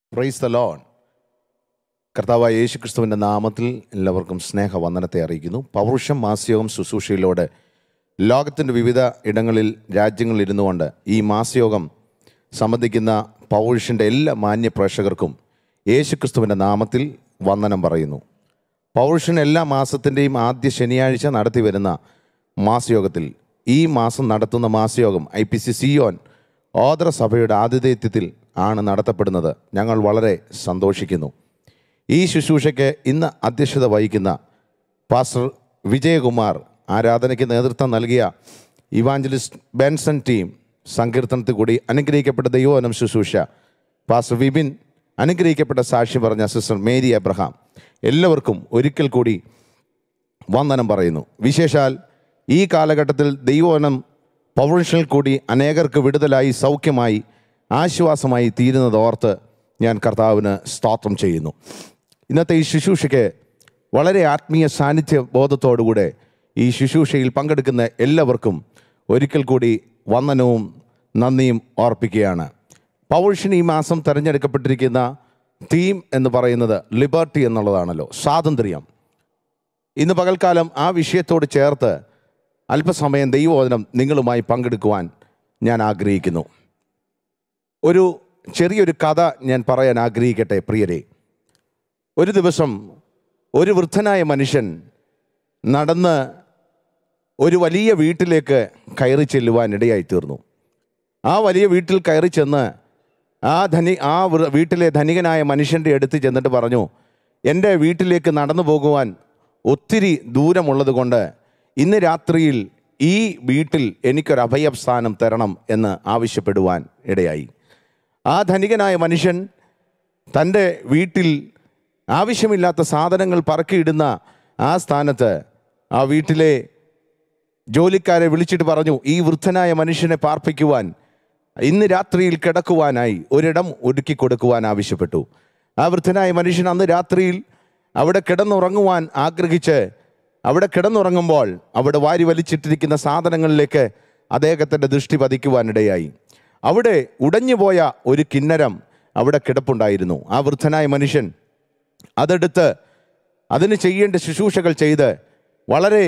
praise the loan കർത്താവായ യേശു ക്രിസ്തുവിൻ്റെ നാമത്തിൽ എല്ലാവർക്കും സ്നേഹവന്ദനത്തെ അറിയിക്കുന്നു പൗരുഷം മാസ്യവും ശുശ്രൂഷയിലൂടെ ലോകത്തിൻ്റെ വിവിധ ഇടങ്ങളിൽ രാജ്യങ്ങളിൽ ഇരുന്നു കൊണ്ട് ഈ മാസയോഗം സംബന്ധിക്കുന്ന പൗരുഷൻ്റെ എല്ലാ മാന്യ പ്രേക്ഷകർക്കും യേശു ക്രിസ്തുവിൻ്റെ നാമത്തിൽ വന്ദനം പറയുന്നു പൗരുഷൻ എല്ലാ മാസത്തിൻ്റെയും ആദ്യ ശനിയാഴ്ച നടത്തി വരുന്ന മാസയോഗത്തിൽ ഈ മാസം നടത്തുന്ന മാസയോഗം ഐ പി സി സിയോൻ ഓദര സഭയുടെ ആതിഥേയത്വത്തിൽ ആണ് നടത്തപ്പെടുന്നത് ഞങ്ങൾ വളരെ സന്തോഷിക്കുന്നു ഈ ശുശ്രൂഷയ്ക്ക് ഇന്ന് അധ്യക്ഷത വഹിക്കുന്ന പാസ്റ്റർ വിജയകുമാർ ആരാധനയ്ക്ക് നേതൃത്വം നൽകിയ ഇവാഞ്ചലിസ്റ്റ് ബെൻസൺ ടീം സങ്കീർത്തനത്തിൽ കൂടി അനുഗ്രഹിക്കപ്പെട്ട ദൈവവനം ശുശ്രൂഷ പാസ്റ്റർ വിപിൻ അനുഗ്രഹിക്കപ്പെട്ട സാക്ഷി പറഞ്ഞ സിസ്റ്റർ മേരി എബ്രഹാം എല്ലാവർക്കും ഒരിക്കൽ കൂടി വന്ദനം പറയുന്നു വിശേഷാൽ ഈ കാലഘട്ടത്തിൽ ദൈവവനം പൗരുഷനിൽ കൂടി അനേകർക്ക് വിടുതലായി സൗഖ്യമായി ആശ്വാസമായി തീരുന്നത് ഓർത്ത് ഞാൻ കർത്താവിന് സ്തോത്രം ചെയ്യുന്നു ഇന്നത്തെ ഈ ശുശ്രൂഷയ്ക്ക് വളരെ ആത്മീയ സാന്നിധ്യ ബോധത്തോടുകൂടെ ഈ ശുശ്രൂഷയിൽ പങ്കെടുക്കുന്ന എല്ലാവർക്കും ഒരിക്കൽ കൂടി വന്ദനവും നന്ദിയും ഓർപ്പിക്കുകയാണ് പൗരുഷൻ ഈ മാസം തിരഞ്ഞെടുക്കപ്പെട്ടിരിക്കുന്ന തീം എന്ന് പറയുന്നത് ലിബർട്ടി എന്നുള്ളതാണല്ലോ സ്വാതന്ത്ര്യം ഇന്ന് പകൽക്കാലം ആ വിഷയത്തോട് ചേർത്ത് അല്പസമയം ദൈവവചനം നിങ്ങളുമായി പങ്കെടുക്കുവാൻ ഞാൻ ആഗ്രഹിക്കുന്നു ഒരു ചെറിയൊരു കഥ ഞാൻ പറയാൻ ആഗ്രഹിക്കട്ടെ പ്രിയരെ ഒരു ദിവസം ഒരു വൃദ്ധനായ മനുഷ്യൻ നടന്ന് ഒരു വലിയ വീട്ടിലേക്ക് കയറി ചെല്ലുവാൻ ഇടയായി തീർന്നു ആ വലിയ വീട്ടിൽ കയറി ചെന്ന് ആ ധനി ആ വൃ- വീട്ടിലെ ധനികനായ മനുഷ്യൻ്റെ അടുത്ത് ചെന്നിട്ട് പറഞ്ഞു എൻ്റെ വീട്ടിലേക്ക് നടന്നു പോകുവാൻ ഒത്തിരി ദൂരമുള്ളത് കൊണ്ട് ഇന്ന് രാത്രിയിൽ ഈ വീട്ടിൽ എനിക്കൊരു അഭയസ്ഥാനം തരണം എന്ന് ആവശ്യപ്പെടുവാൻ ഇടയായി ആ ധനികനായ മനുഷ്യൻ തൻ്റെ വീട്ടിൽ ആവശ്യമില്ലാത്ത സാധനങ്ങൾ പറക്കിയിടുന്ന ആ സ്ഥാനത്ത് ആ വീട്ടിലെ ജോലിക്കാരെ വിളിച്ചിട്ട് പറഞ്ഞു ഈ വൃദ്ധനായ മനുഷ്യനെ പാർപ്പിക്കുവാൻ ഇന്ന് രാത്രിയിൽ കിടക്കുവാനായി ഒരിടം ഒരുക്കി കൊടുക്കുവാൻ ആവശ്യപ്പെട്ടു ആ വൃദ്ധനായ മനുഷ്യൻ അന്ന് രാത്രിയിൽ അവിടെ കിടന്നുറങ്ങുവാൻ ആഗ്രഹിച്ച് അവിടെ കിടന്നുറങ്ങുമ്പോൾ അവിടെ വാരി വലിച്ചിട്ടിരിക്കുന്ന സാധനങ്ങളിലേക്ക് അദ്ദേഹത്തിൻ്റെ ദൃഷ്ടി പതിക്കുവാനിടയായി അവിടെ ഉടഞ്ഞുപോയ ഒരു കിന്നരം അവിടെ കിടപ്പുണ്ടായിരുന്നു ആ വൃദ്ധനായ മനുഷ്യൻ അതെടുത്ത് അതിന് ചെയ്യേണ്ട ശുശ്രൂഷകൾ ചെയ്ത് വളരെ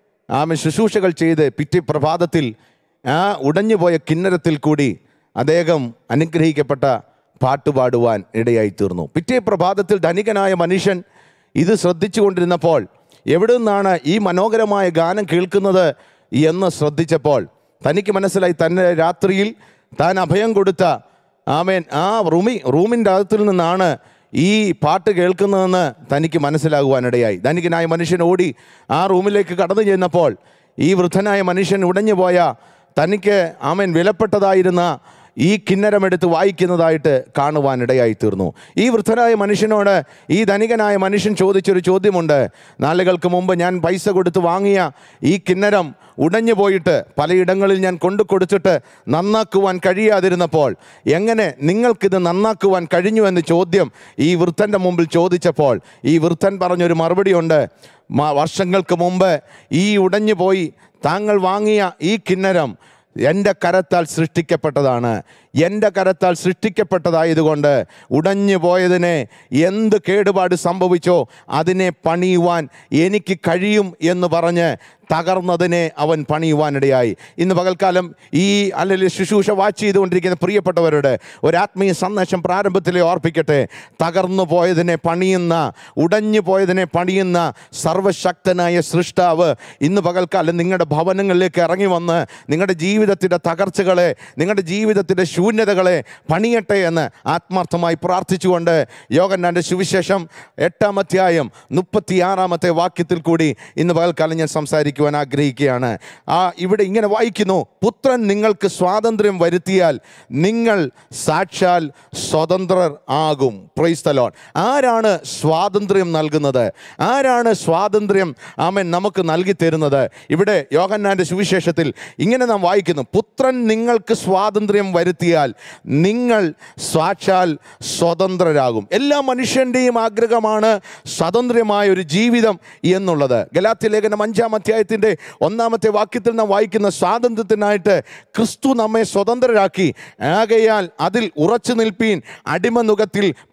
ആമ ശുശ്രൂഷകൾ ചെയ്ത് പിറ്റേ പ്രഭാതത്തിൽ ആ ഉടഞ്ഞുപോയ കിന്നരത്തിൽ കൂടി അദ്ദേഹം അനുഗ്രഹിക്കപ്പെട്ട പാട്ടുപാടുവാൻ ഇടയായി തീർന്നു പിറ്റേ പ്രഭാതത്തിൽ ധനികനായ മനുഷ്യൻ ഇത് ശ്രദ്ധിച്ചുകൊണ്ടിരുന്നപ്പോൾ എവിടെ നിന്നാണ് ഈ മനോഹരമായ ഗാനം കേൾക്കുന്നത് എന്ന് ശ്രദ്ധിച്ചപ്പോൾ തനിക്ക് മനസ്സിലായി തന്നെ രാത്രിയിൽ താൻ അഭയം കൊടുത്ത ആമേൻ ആ റൂമി റൂമിൻ്റെ അകത്തിൽ നിന്നാണ് ഈ പാട്ട് കേൾക്കുന്നതെന്ന് തനിക്ക് മനസ്സിലാകുവാനിടയായി ധനികനായ മനുഷ്യൻ ഓടി ആ റൂമിലേക്ക് കടന്നു ചെന്നപ്പോൾ ഈ വൃദ്ധനായ മനുഷ്യൻ ഉടഞ്ഞുപോയ തനിക്ക് ആമേൻ വിലപ്പെട്ടതായിരുന്ന ഈ കിന്നരമെടുത്ത് വായിക്കുന്നതായിട്ട് കാണുവാനിടയായി തീർന്നു ഈ വൃദ്ധനായ മനുഷ്യനോട് ഈ ധനികനായ മനുഷ്യൻ ചോദിച്ചൊരു ചോദ്യമുണ്ട് നാളുകൾക്ക് മുമ്പ് ഞാൻ പൈസ കൊടുത്ത് വാങ്ങിയ ഈ കിന്നരം ഉടഞ്ഞു പോയിട്ട് പലയിടങ്ങളിൽ ഞാൻ കൊണ്ടു കൊടുത്തിട്ട് നന്നാക്കുവാൻ കഴിയാതിരുന്നപ്പോൾ എങ്ങനെ നിങ്ങൾക്കിത് നന്നാക്കുവാൻ കഴിഞ്ഞു എന്ന് ചോദ്യം ഈ വൃദ്ധൻ്റെ മുമ്പിൽ ചോദിച്ചപ്പോൾ ഈ വൃദ്ധൻ പറഞ്ഞൊരു മറുപടിയുണ്ട് മ- വർഷങ്ങൾക്ക് മുമ്പ് ഈ ഉടഞ്ഞു പോയി താങ്കൾ വാങ്ങിയ ഈ കിന്നരം എൻ്റെ കരത്താൽ സൃഷ്ടിക്കപ്പെട്ടതാണ് എൻ്റെ കരത്താൽ സൃഷ്ടിക്കപ്പെട്ടതായതുകൊണ്ട് ഉടഞ്ഞു പോയതിനെ എന്ത് കേടുപാട് സംഭവിച്ചോ അതിനെ പണിയുവാൻ എനിക്ക് കഴിയും എന്ന് പറഞ്ഞ് തകർന്നതിനെ അവൻ പണിയുവാനിടയായി ഇന്ന് പകൽക്കാലം ഈ അല്ലെങ്കിൽ ശുശ്രൂഷ വാച്ച് ചെയ്തുകൊണ്ടിരിക്കുന്ന പ്രിയപ്പെട്ടവരുടെ ഒരു ആത്മീയ സന്ദേശം പ്രാരംഭത്തിലെ ഓർപ്പിക്കട്ടെ തകർന്നു പോയതിനെ പണിയുന്ന ഉടഞ്ഞു പോയതിനെ പണിയുന്ന സർവശക്തനായ സൃഷ്ടാവ് ഇന്ന് പകൽക്കാലം നിങ്ങളുടെ ഭവനങ്ങളിലേക്ക് ഇറങ്ങി വന്ന് നിങ്ങളുടെ ജീവിതത്തിൻ്റെ തകർച്ചകളെ നിങ്ങളുടെ ജീവിതത്തിൻ്റെ ശൂന്യതകളെ പണിയട്ടെ എന്ന് ആത്മാർത്ഥമായി പ്രാർത്ഥിച്ചുകൊണ്ട് യോഗന്നാൻ്റെ സുവിശേഷം എട്ടാം അധ്യായം മുപ്പത്തിയാറാമത്തെ വാക്യത്തിൽ കൂടി ഇന്ന് പകൽക്കാലം ഞാൻ സംസാരിക്കുവാൻ ആഗ്രഹിക്കുകയാണ് ആ ഇവിടെ ഇങ്ങനെ വായിക്കുന്നു പുത്രൻ നിങ്ങൾക്ക് സ്വാതന്ത്ര്യം വരുത്തിയാൽ നിങ്ങൾ സാക്ഷാൽ സ്വതന്ത്രർ ആകും പ്രൈസ്തലോൺ ആരാണ് സ്വാതന്ത്ര്യം നൽകുന്നത് ആരാണ് സ്വാതന്ത്ര്യം ആമൻ നമുക്ക് നൽകി തരുന്നത് ഇവിടെ യോഗന്നാൻ്റെ സുവിശേഷത്തിൽ ഇങ്ങനെ നാം വായിക്കുന്നു പുത്രൻ നിങ്ങൾക്ക് സ്വാതന്ത്ര്യം വരുത്തിയാൽ നിങ്ങൾ സാക്ഷാൽ സ്വതന്ത്രരാകും എല്ലാ മനുഷ്യൻ്റെയും ആഗ്രഹമാണ് സ്വതന്ത്രമായ ഒരു ജീവിതം എന്നുള്ളത് ഗലാത്യ ലേഖനം അഞ്ചാം അധ്യായത്തിൻ്റെ ഒന്നാമത്തെ വാക്യത്തിൽ നാം വായിക്കുന്ന സ്വാതന്ത്ര്യത്തിനായിട്ട് ക്രിസ്തു നമ്മെ സ്വതന്ത്രരാക്കി ആകയാൽ അതിൽ ഉറച്ചു നിൽപ്പീൻ അടിമനുഖത്തിൽ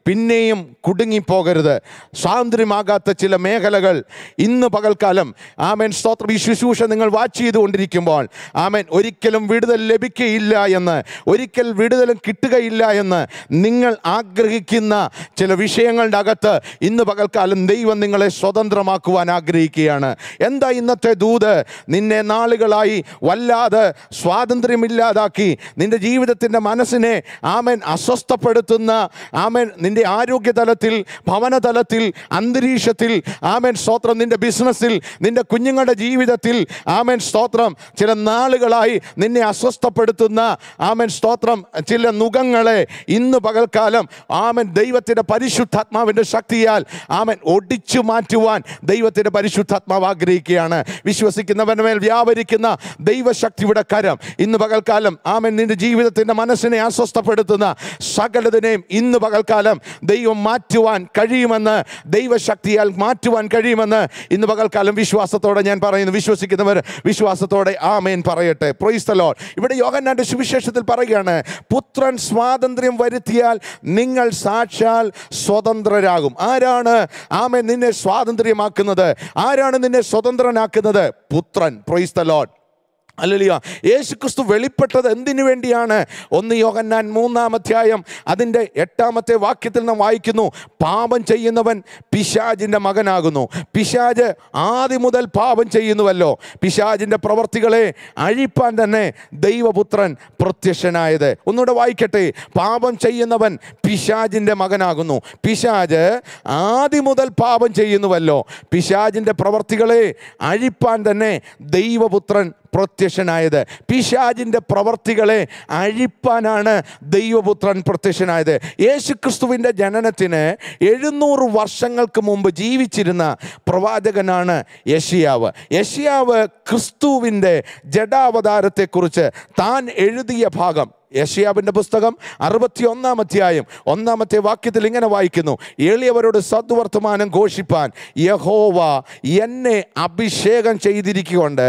പിന്നെയും കുടുങ്ങിപ്പോകരുത് സ്വാതന്ത്ര്യമാകാത്ത ചില മേഖലകൾ ഇന്ന് പകൽക്കാലം ആമേൻ സ്തോത്രം ഈ ശുശ്രൂഷ നിങ്ങൾ വാച്ച് ചെയ്തുകൊണ്ടിരിക്കുമ്പോൾ ആമേൻ ഒരിക്കലും വിടുതൽ ലഭിക്കുകയില്ല എന്ന് ഒരിക്കൽ വിടുതലും കിട്ടുകയില്ല എന്ന് നിങ്ങൾ ആഗ്രഹിക്കുന്ന ചില വിഷയങ്ങളുടെ അകത്ത് ഇന്ന് പകൽക്കാലം ദൈവം നിങ്ങളെ സ്വതന്ത്രമാക്കുവാൻ ആഗ്രഹിക്കുകയാണ് എന്താ ഇന്നത്തെ ദൂത് നിന്നെ നാളുകളായി വല്ലാതെ സ്വാതന്ത്ര്യമില്ലാതാക്കി നിന്റെ ജീവിതത്തിൻ്റെ മനസ്സിനെ ആമൻ അസ്വസ്ഥപ്പെടുത്തുന്ന ആമൻ നിന്റെ ആരോഗ്യതലത്തിൽ ഭവനതലത്തിൽ അന്തരീക്ഷത്തിൽ ആമൻ സ്തോത്രം നിന്റെ ബിസിനസ്സിൽ നിന്റെ കുഞ്ഞുങ്ങളുടെ ജീവിതത്തിൽ ആമൻ സ്തോത്രം ചില നാളുകളായി നിന്നെ അസ്വസ്ഥപ്പെടുത്തുന്ന ആമൻ സ്തോത്രം ചില നുഖങ്ങളെ ഇന്ന് പകൽക്കാലം ആമൻ ദൈവത്തിൻ്റെ പരിശുദ്ധാത്മാവിൻ്റെ ശക്തിയാൽ ആമൻ ഒടിച്ചു മാറ്റുവാൻ ദൈവത്തിൻ്റെ പരിശുദ്ധാത്മാവ് ആഗ്രഹിക്കുകയാണ് വിശ്വസിക്കുന്നവന് മേൽ വ്യാപരിക്കുന്ന ദൈവശക്തിയുടെ കരം ഇന്ന് പകൽക്കാലം ആമൻ നിന്റെ ജീവിതത്തിൻ്റെ മനസ്സിനെ അസ്വസ്ഥപ്പെടുത്തുന്ന സകലതിനെയും ഇന്ന് പകൽക്കാലം ദൈവം മാറ്റുവാൻ കഴിയുമെന്ന് ദൈവശക്തിയാൽ മാറ്റുവാൻ കഴിയുമെന്ന് ഇന്ന് പകൽക്കാലം വിശ്വാസത്തോടെ ഞാൻ പറയുന്നു വിശ്വസിക്കുന്നവർ വിശ്വാസത്തോടെ ആമേൻ പറയട്ടെ പ്രൊയ്സ്തലോ ഇവിടെ യോഗന്നാന്റെ സുവിശേഷത്തിൽ പറയുകയാണ് പുത്രൻ സ്വാതന്ത്ര്യം വരുത്തിയാൽ നിങ്ങൾ സാക്ഷാൽ സ്വതന്ത്രരാകും ആരാണ് ആമേൻ നിന്നെ സ്വാതന്ത്ര്യമാക്കുന്നത് ആരാണ് നിന്നെ സ്വതന്ത്രനാക്കുന്നത് പുത്രൻ പ്രൊയ്സ്തലോട്ട് അല്ലലിയ യേശു ക്രിസ്തു വെളിപ്പെട്ടത് എന്തിനു വേണ്ടിയാണ് ഒന്ന് യോഹന്നാൻ മൂന്നാം അധ്യായം അതിൻ്റെ എട്ടാമത്തെ വാക്യത്തിൽ നാം വായിക്കുന്നു പാപം ചെയ്യുന്നവൻ പിശാജിൻ്റെ മകനാകുന്നു പിശാജ് ആദ്യം മുതൽ പാപം ചെയ്യുന്നുവല്ലോ പിശാജിൻ്റെ പ്രവർത്തികളെ അഴിപ്പാൻ തന്നെ ദൈവപുത്രൻ പ്രത്യക്ഷനായത് ഒന്നുകൂടെ വായിക്കട്ടെ പാപം ചെയ്യുന്നവൻ പിശാജിൻ്റെ മകനാകുന്നു പിശാജ് ആദ്യം മുതൽ പാപം ചെയ്യുന്നുവല്ലോ പിശാജിൻ്റെ പ്രവർത്തികളെ അഴിപ്പാൻ തന്നെ ദൈവപുത്രൻ പ്രത്യക്ഷനായത് പിശാജിൻ്റെ പ്രവർത്തികളെ അഴിപ്പാനാണ് ദൈവപുത്രൻ പ്രത്യക്ഷനായത് യേശുക്രിസ്തുവിൻ്റെ ജനനത്തിന് എഴുന്നൂറ് വർഷങ്ങൾക്ക് മുമ്പ് ജീവിച്ചിരുന്ന പ്രവാചകനാണ് യഷിയാവ് യഷിയാവ് ക്രിസ്തുവിൻ്റെ ജഡാവതാരത്തെക്കുറിച്ച് താൻ എഴുതിയ ഭാഗം യഷിയാവിൻ്റെ പുസ്തകം അറുപത്തി ഒന്നാം അധ്യായം ഒന്നാമത്തെ വാക്യത്തിൽ ഇങ്ങനെ വായിക്കുന്നു എളിയവരോട് സദ്വർത്തമാനം ഘോഷിപ്പാൻ യഹോവ എന്നെ അഭിഷേകം ചെയ്തിരിക്കൊണ്ട്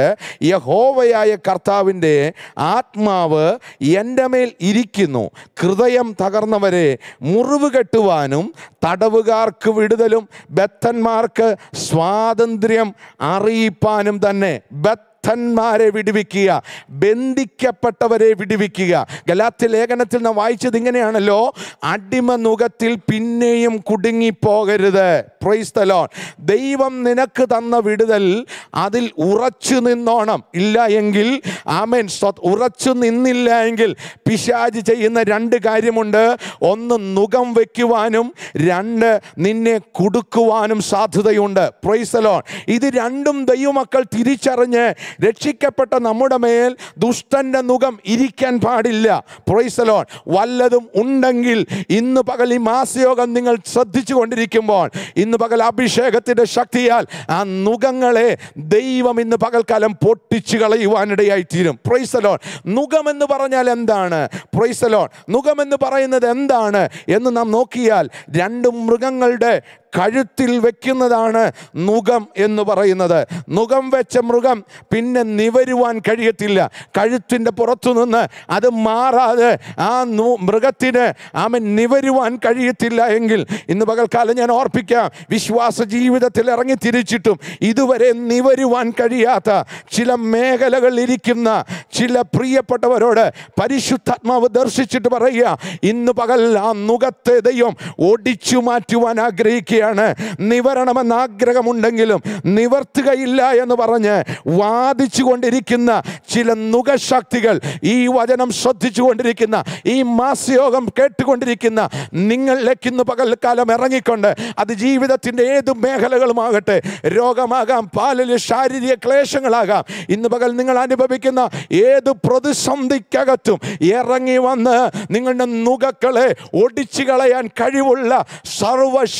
യഹോവയായ കർത്താവിൻ്റെ ആത്മാവ് എൻ്റെ മേൽ ഇരിക്കുന്നു ഹൃദയം തകർന്നവരെ മുറിവ് കെട്ടുവാനും തടവുകാർക്ക് വിടുതലും ബദ്ധന്മാർക്ക് സ്വാതന്ത്ര്യം അറിയിപ്പാനും തന്നെ ബത്ത് ബദ്ധന്മാരെ വിടുവിക്കുക ബന്ധിക്കപ്പെട്ടവരെ വിടുവിക്കുക ഗലാത്യ ലേഖനത്തിൽ നാം വായിച്ചത് ഇങ്ങനെയാണല്ലോ അടിമ നുഖത്തിൽ പിന്നെയും കുടുങ്ങിപ്പോകരുത് പ്രൈസ് തലോൺ ദൈവം നിനക്ക് തന്ന വിടുതൽ അതിൽ ഉറച്ചു നിന്നോണം ഇല്ല എങ്കിൽ ആമേൻ സ്വ- ഉറച്ചു നിന്നില്ല എങ്കിൽ പിശാജ് ചെയ്യുന്ന രണ്ട് കാര്യമുണ്ട് ഒന്ന് നുഖം വയ്ക്കുവാനും രണ്ട് നിന്നെ കുടുക്കുവാനും സാധ്യതയുണ്ട് പ്രൈസലോൺ ഇത് രണ്ടും ദൈവമക്കൾ തിരിച്ചറിഞ്ഞ് രക്ഷിക്കപ്പെട്ട നമ്മുടെ മേൽ ദുഷ്ടന്റെ മുഖം ഇരിക്കാൻ പാടില്ല പ്രൈസലോൺ വല്ലതും ഉണ്ടെങ്കിൽ ഇന്ന് പകൽ ഈ മാസയോഗം നിങ്ങൾ ശ്രദ്ധിച്ചു കൊണ്ടിരിക്കുമ്പോൾ ഇന്ന് പകൽ അഭിഷേകത്തിന്റെ ശക്തിയാൽ ആ നുഖങ്ങളെ ദൈവം ഇന്ന് പകൽക്കാലം പൊട്ടിച്ചു കളയുവാനിടയായി തീരും പ്രൈസലോൺ നുഖം എന്ന് പറഞ്ഞാൽ എന്താണ് പ്രൈസലോൺ നുഖം എന്ന് പറയുന്നത് എന്താണ് എന്ന് നാം നോക്കിയാൽ രണ്ട് മൃഗങ്ങളുടെ കഴുത്തിൽ വെക്കുന്നതാണ് നുഖം എന്ന് പറയുന്നത് നുഖം വെച്ച മൃഗം പിന്നെ നിവരുവാൻ കഴിയത്തില്ല കഴുത്തിൻ്റെ പുറത്തു നിന്ന് അത് മാറാതെ ആ നു- മൃഗത്തിന് അവൻ നിവരുവാൻ കഴിയത്തില്ല എങ്കിൽ ഇന്ന് പകൽക്കാലം ഞാൻ ഓർപ്പിക്കാം വിശ്വാസ ജീവിതത്തിൽ ഇറങ്ങി തിരിച്ചിട്ടും ഇതുവരെ നിവരുവാൻ കഴിയാത്ത ചില മേഖലകളിൽ ഇരിക്കുന്ന ചില പ്രിയപ്പെട്ടവരോട് പരിശുദ്ധാത്മാവ് ദർശിച്ചിട്ട് പറയുക ഇന്ന് പകൽ ആ നുഖത്തെ ദൈവം ഒടിച്ചു മാറ്റുവാൻ ആഗ്രഹിക്കുകയാണ് നിവരണമെന്ന് ആഗ്രഹമുണ്ടെങ്കിലും നിവർത്തുകയില്ല എന്ന് പറഞ്ഞ് വാദിച്ചു കൊണ്ടിരിക്കുന്ന ചില നുഖശക്തികൾ ഈ വചനം ശ്രദ്ധിച്ചു കൊണ്ടിരിക്കുന്ന ഈ മാസയോഗം കേട്ടുകൊണ്ടിരിക്കുന്ന നിങ്ങളിലേക്ക് ഇന്ന് പകൽക്കാലം ഇറങ്ങിക്കൊണ്ട് അത് ജീവിതത്തിൻ്റെ ഏത് മേഖലകളുമാകട്ടെ രോഗമാകാം പാലിൽ ശാരീരിക ക്ലേശങ്ങളാകാം ഇന്ന് പകൽ നിങ്ങൾ അനുഭവിക്കുന്ന ഏത് പ്രതിസന്ധിക്കകത്തും ഇറങ്ങി വന്ന് നിങ്ങളുടെ നുകക്കളെ ഒടിച്ചു കളയാൻ കഴിവുള്ള സർവശക്തനായ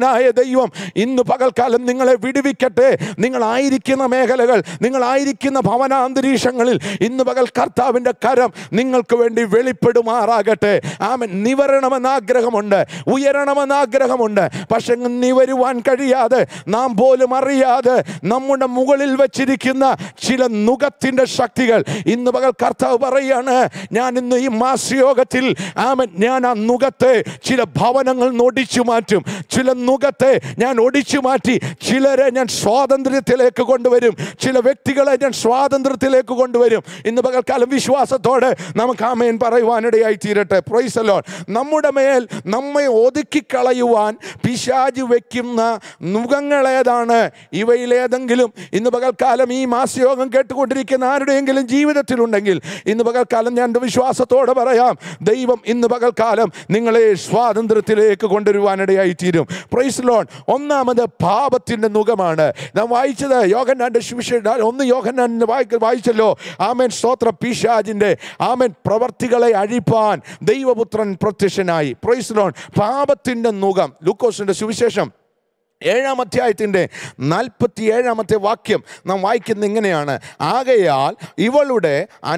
സർവശക്തനായ ദൈവം ഇന്ന് പകൽക്കാലം നിങ്ങളെ വിടുവിക്കട്ടെ നിങ്ങളായിരിക്കുന്ന മേഖലകൾ നിങ്ങളായിരിക്കുന്ന ഭവനാന്തരീക്ഷങ്ങളിൽ ഇന്ന് പകൽ കർത്താവിൻ്റെ കരം നിങ്ങൾക്ക് വേണ്ടി വെളിപ്പെടുമാറാകട്ടെ ആമൻ നിവരണമെന്ന് ആഗ്രഹമുണ്ട് ഉയരണമെന്ന് ആഗ്രഹമുണ്ട് പക്ഷെ നിവരുവാൻ കഴിയാതെ നാം പോലും അറിയാതെ നമ്മുടെ മുകളിൽ വച്ചിരിക്കുന്ന ചില നുഖത്തിൻ്റെ ശക്തികൾ ഇന്ന് പകൽ കർത്താവ് പറയാണ് ഞാൻ ഇന്ന് ഈ മാസയോഗത്തിൽ ആമൻ ഞാൻ ആ നുഖത്തെ ചില ഭവനങ്ങൾ ഒടിച്ചു മാറ്റും ചില നുഖത്തെ ഞാൻ ഒടിച്ചു മാറ്റി ചിലരെ ഞാൻ സ്വാതന്ത്ര്യത്തിലേക്ക് കൊണ്ടുവരും ചില വ്യക്തികളെ ഞാൻ സ്വാതന്ത്ര്യത്തിലേക്ക് കൊണ്ടുവരും ഇന്ന് പകൽക്കാലം വിശ്വാസത്തോടെ നമുക്ക് ആമേൻ പറയുവാനിടയായി തീരട്ടെ പ്രൈസലോൺ നമ്മുടെ മേൽ നമ്മെ ഒതുക്കിക്കളയുവാൻ പിശാജ് വെക്കുന്ന നുഖങ്ങളേതാണ് ഇവയിലേതെങ്കിലും ഇന്ന് പകൽക്കാലം ഈ മാസയോഗം കേട്ടുകൊണ്ടിരിക്കുന്ന ആരുടെയെങ്കിലും ജീവിതത്തിലുണ്ടെങ്കിൽ ഇന്ന് പകൽക്കാലം ഞാൻ എൻ്റെ വിശ്വാസത്തോടെ പറയാം ദൈവം ഇന്ന് പകൽക്കാലം നിങ്ങളെ സ്വാതന്ത്ര്യത്തിലേക്ക് കൊണ്ടുവരുവാനിടയായി തീരും പ്രൈസ് ലോൺ ഒന്നാമത് പാപത്തിൻ്റെ മുഖമാണ് നാം വായിച്ചത് യോഹന്നാൻ്റെ സുവിശേഷ ഒന്ന് യോഹന്നാൻ വായിക്ക വായിച്ചല്ലോ ആമൻ സ്തോത്ര പിശാജിൻ്റെ ആമൻ പ്രവർത്തികളെ അഴിപ്പാൻ ദൈവപുത്രൻ പ്രത്യക്ഷനായി പ്രൈസ് ലോൺ പാപത്തിൻ്റെ മുഖം ലൂക്കോസിൻ്റെ സുവിശേഷം ഏഴാം അധ്യായത്തിൻ്റെ നാൽപ്പത്തി ഏഴാമത്തെ വാക്യം നാം വായിക്കുന്ന ഇങ്ങനെയാണ് ആകയാൽ ഇവളുടെ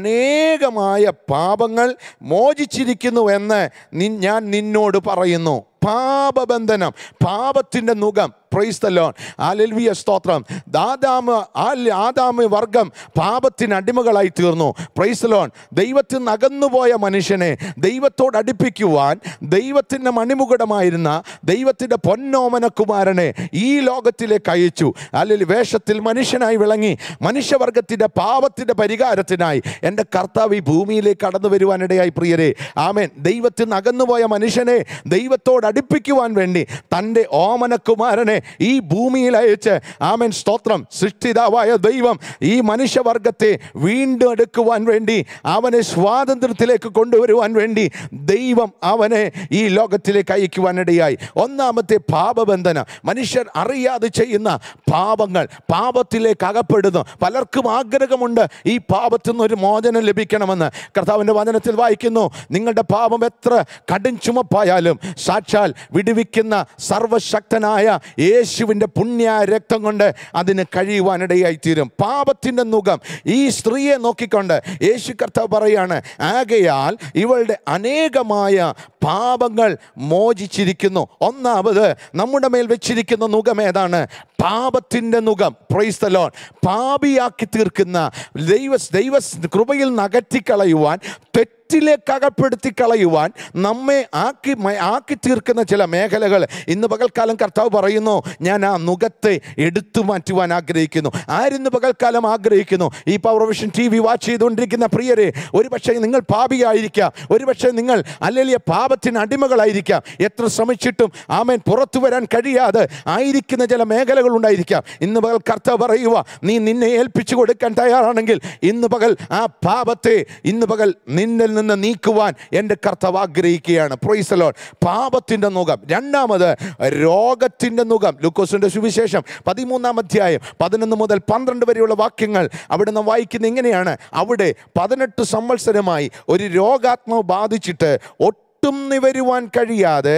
അനേകമായ പാപങ്ങൾ മോചിച്ചിരിക്കുന്നുവെന്ന് നി- ഞാൻ നിന്നോട് പറയുന്നു പാപബന്ധനം പാപത്തിൻ്റെ മുഖം പ്രൈസ് തലോൺ ആലൽവിയ സ്തോത്രം ദാദാമ് ആൽ- ആദാമ് വർഗം പാപത്തിന് അടിമകളായി തീർന്നു പ്രൈസ് ലോൺ ദൈവത്തിൽ നിന്ന് അകന്നുപോയ മനുഷ്യനെ ദൈവത്തോട് അടുപ്പിക്കുവാൻ ദൈവത്തിൻ്റെ മണിമുകുടമായിരുന്ന ദൈവത്തിൻ്റെ പൊന്നോമനകുമാരനെ ഈ ലോകത്തിലേക്ക് അയച്ചു അല്ലെങ്കിൽ വേഷത്തിൽ മനുഷ്യനായി വിളങ്ങി മനുഷ്യവർഗത്തിൻ്റെ പാപത്തിൻ്റെ പരിഹാരത്തിനായി എൻ്റെ കർത്താവ് ഈ ഭൂമിയിലേക്ക് കടന്നു വരുവാനിടയായി പ്രിയരെ ആമേൻ ദൈവത്തിൽ നിന്ന് അകന്നുപോയ മനുഷ്യനെ ദൈവത്തോട് അടുപ്പിക്കുവാൻ വേണ്ടി തൻ്റെ ഓമനകുമാരനെ ഈ ഭൂമിയിൽ അയച്ച് ആമൻ സ്തോത്രം സൃഷ്ടിതാവായ ദൈവം ഈ മനുഷ്യവർഗത്തെ വീണ്ടും എടുക്കുവാൻ വേണ്ടി അവനെ സ്വാതന്ത്ര്യത്തിലേക്ക് കൊണ്ടുവരുവാൻ വേണ്ടി ദൈവം അവനെ ഈ ലോകത്തിലേക്ക് അയക്കുവാനിടയായി ഒന്നാമത്തെ പാപബന്ധന മനുഷ്യർ അറിയാതെ ചെയ്യുന്ന പാപങ്ങൾ പാപത്തിലേക്ക് അകപ്പെടുന്നു പലർക്കും ആഗ്രഹമുണ്ട് ഈ പാപത്തിൽ നിന്ന് ഒരു മോചനം ലഭിക്കണമെന്ന് കർത്താവിൻ്റെ വചനത്തിൽ വായിക്കുന്നു നിങ്ങളുടെ പാപം എത്ര കടും ചുമപ്പായാലും സാക്ഷാൽ വിടുവിക്കുന്ന സർവശക്തനായ യേശുവിൻ്റെ പുണ്യ രക്തം കൊണ്ട് അതിന് കഴിയുവാനിടയായി തീരും പാപത്തിൻ്റെ മുഖം ഈ സ്ത്രീയെ നോക്കിക്കൊണ്ട് യേശു കർത്താവ് പറയാണ് ആകയാൽ ഇവളുടെ അനേകമായ പാപങ്ങൾ മോചിച്ചിരിക്കുന്നു ഒന്നാമത് നമ്മുടെ മേൽ വെച്ചിരിക്കുന്ന മുഖം ഏതാണ് പാപത്തിൻ്റെ മുഖം പ്രൈസ് തലോൺ പാപിയാക്കി തീർക്കുന്ന ദൈവ ദൈവ കൃപയിൽ നകറ്റിക്കളയുവാൻ തെറ്റിലേക്ക് അകപ്പെടുത്തി കളയുവാൻ നമ്മെ ആക്കി മ- ആക്കി തീർക്കുന്ന ചില മേഖലകൾ ഇന്ന് പകൽക്കാലം കർത്താവ് പറയുന്നു ഞാൻ ആ മുഖത്തെ എടുത്തു മാറ്റുവാൻ ആഗ്രഹിക്കുന്നു ആരിന്ന് പകൽക്കാലം ആഗ്രഹിക്കുന്നു ഈ power vision T V watch ചെയ്തുകൊണ്ടിരിക്കുന്ന പ്രിയരെ ഒരുപക്ഷെ നിങ്ങൾ പാപിയായിരിക്കാം ഒരുപക്ഷെ നിങ്ങൾ അല്ലെങ്കിൽ പാപത്തിന് അടിമകളായിരിക്കാം എത്ര ശ്രമിച്ചിട്ടും ആമേൻ പുറത്തു വരാൻ കഴിയാതെ ആയിരിക്കുന്ന ചില മേഖലകൾ ഉണ്ടായിരിക്കാം ഇന്ന് പകൽ കർത്താവ് പറയുക നീ നിന്നെ ഏൽപ്പിച്ചു കൊടുക്കാൻ തയ്യാറാണെങ്കിൽ ഇന്ന് പകൽ ആ പാപത്തെ ഇന്ന് പകൽ നിന്നിൽ നിന്ന് നീക്കുവാൻ എൻ്റെ കർത്താവ് ആഗ്രഹിക്കുകയാണ് പ്രൊയ്സലോൺ പാപത്തിൻ്റെ മുഖം രണ്ടാമത് രോഗത്തിൻ്റെ മുഖം ലുക്കോസിൻ്റെ സുവിശേഷം പതിമൂന്നാം അധ്യായം പതിനൊന്ന് മുതൽ പന്ത്രണ്ട് വരെയുള്ള വാക്യങ്ങൾ അവിടെ നാം വായിക്കുന്ന എങ്ങനെയാണ് അവിടെ പതിനെട്ട് സംവത്സരമായി ഒരു രോഗാത്മാവ് ബാധിച്ചിട്ട് ഒട്ടും നിവരുവാൻ കഴിയാതെ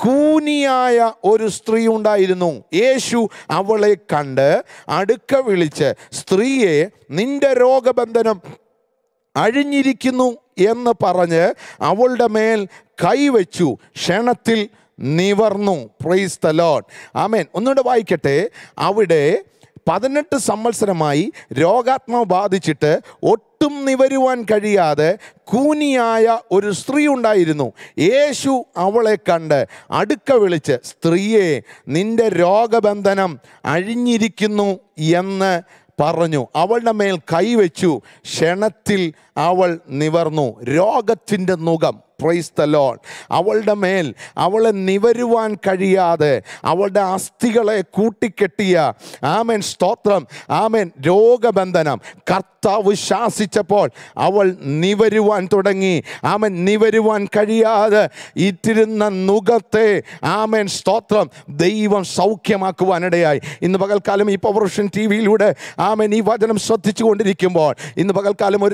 കൂനിയായ ഒരു സ്ത്രീ ഉണ്ടായിരുന്നു യേശു അവളെ കണ്ട് അടുക്ക വിളിച്ച് സ്ത്രീയെ നിന്റെ രോഗബന്ധനം അഴിഞ്ഞിരിക്കുന്നു എന്ന് പറഞ്ഞ് അവളുടെ മേൽ കൈവച്ചു ക്ഷണത്തിൽ നിവർന്നു പ്രൈസ് ദ ലോഡ് ആമേൻ ഒന്നുകൂടെ വായിക്കട്ടെ അവിടെ പതിനെട്ട് സംവത്സരമായി രോഗാത്മാവ് ബാധിച്ചിട്ട് ഒട്ടും നിവരുവാൻ കഴിയാതെ കൂനിയായ ഒരു സ്ത്രീ ഉണ്ടായിരുന്നു യേശു അവളെ കണ്ട് അടുക്ക വിളിച്ച് സ്ത്രീയെ നിന്റെ രോഗബന്ധനം അഴിഞ്ഞിരിക്കുന്നു എന്ന് പറഞ്ഞു അവളുടെ മേൽ കൈവച്ചു ക്ഷണത്തിൽ അവൾ നിവർന്നു രോഗത്തിൻ്റെ മുഖം പ്രൈസ് ദ ലോൺ അവളുടെ മേൽ അവളെ നിവരുവാൻ കഴിയാതെ അവളുടെ അസ്ഥികളെ കൂട്ടിക്കെട്ടിയ ആമേൻ സ്തോത്രം ആമേൻ രോഗബന്ധനം കർത്താവ് ശാസിച്ചപ്പോൾ അവൾ നിവരുവാൻ തുടങ്ങി ആമൻ നിവരുവാൻ കഴിയാതെ ഇട്ടിരുന്ന നുഖത്തെ ആമേൻ സ്തോത്രം ദൈവം സൗഖ്യമാക്കുവാനിടയായി ഇന്ന് പകൽക്കാലം ഈ പവർഷൻ ടി വിയിലൂടെ ആമൻ ഈ വചനം ശ്രദ്ധിച്ചു കൊണ്ടിരിക്കുമ്പോൾ ഇന്ന് പകൽക്കാലം ഒരു ദൈവിക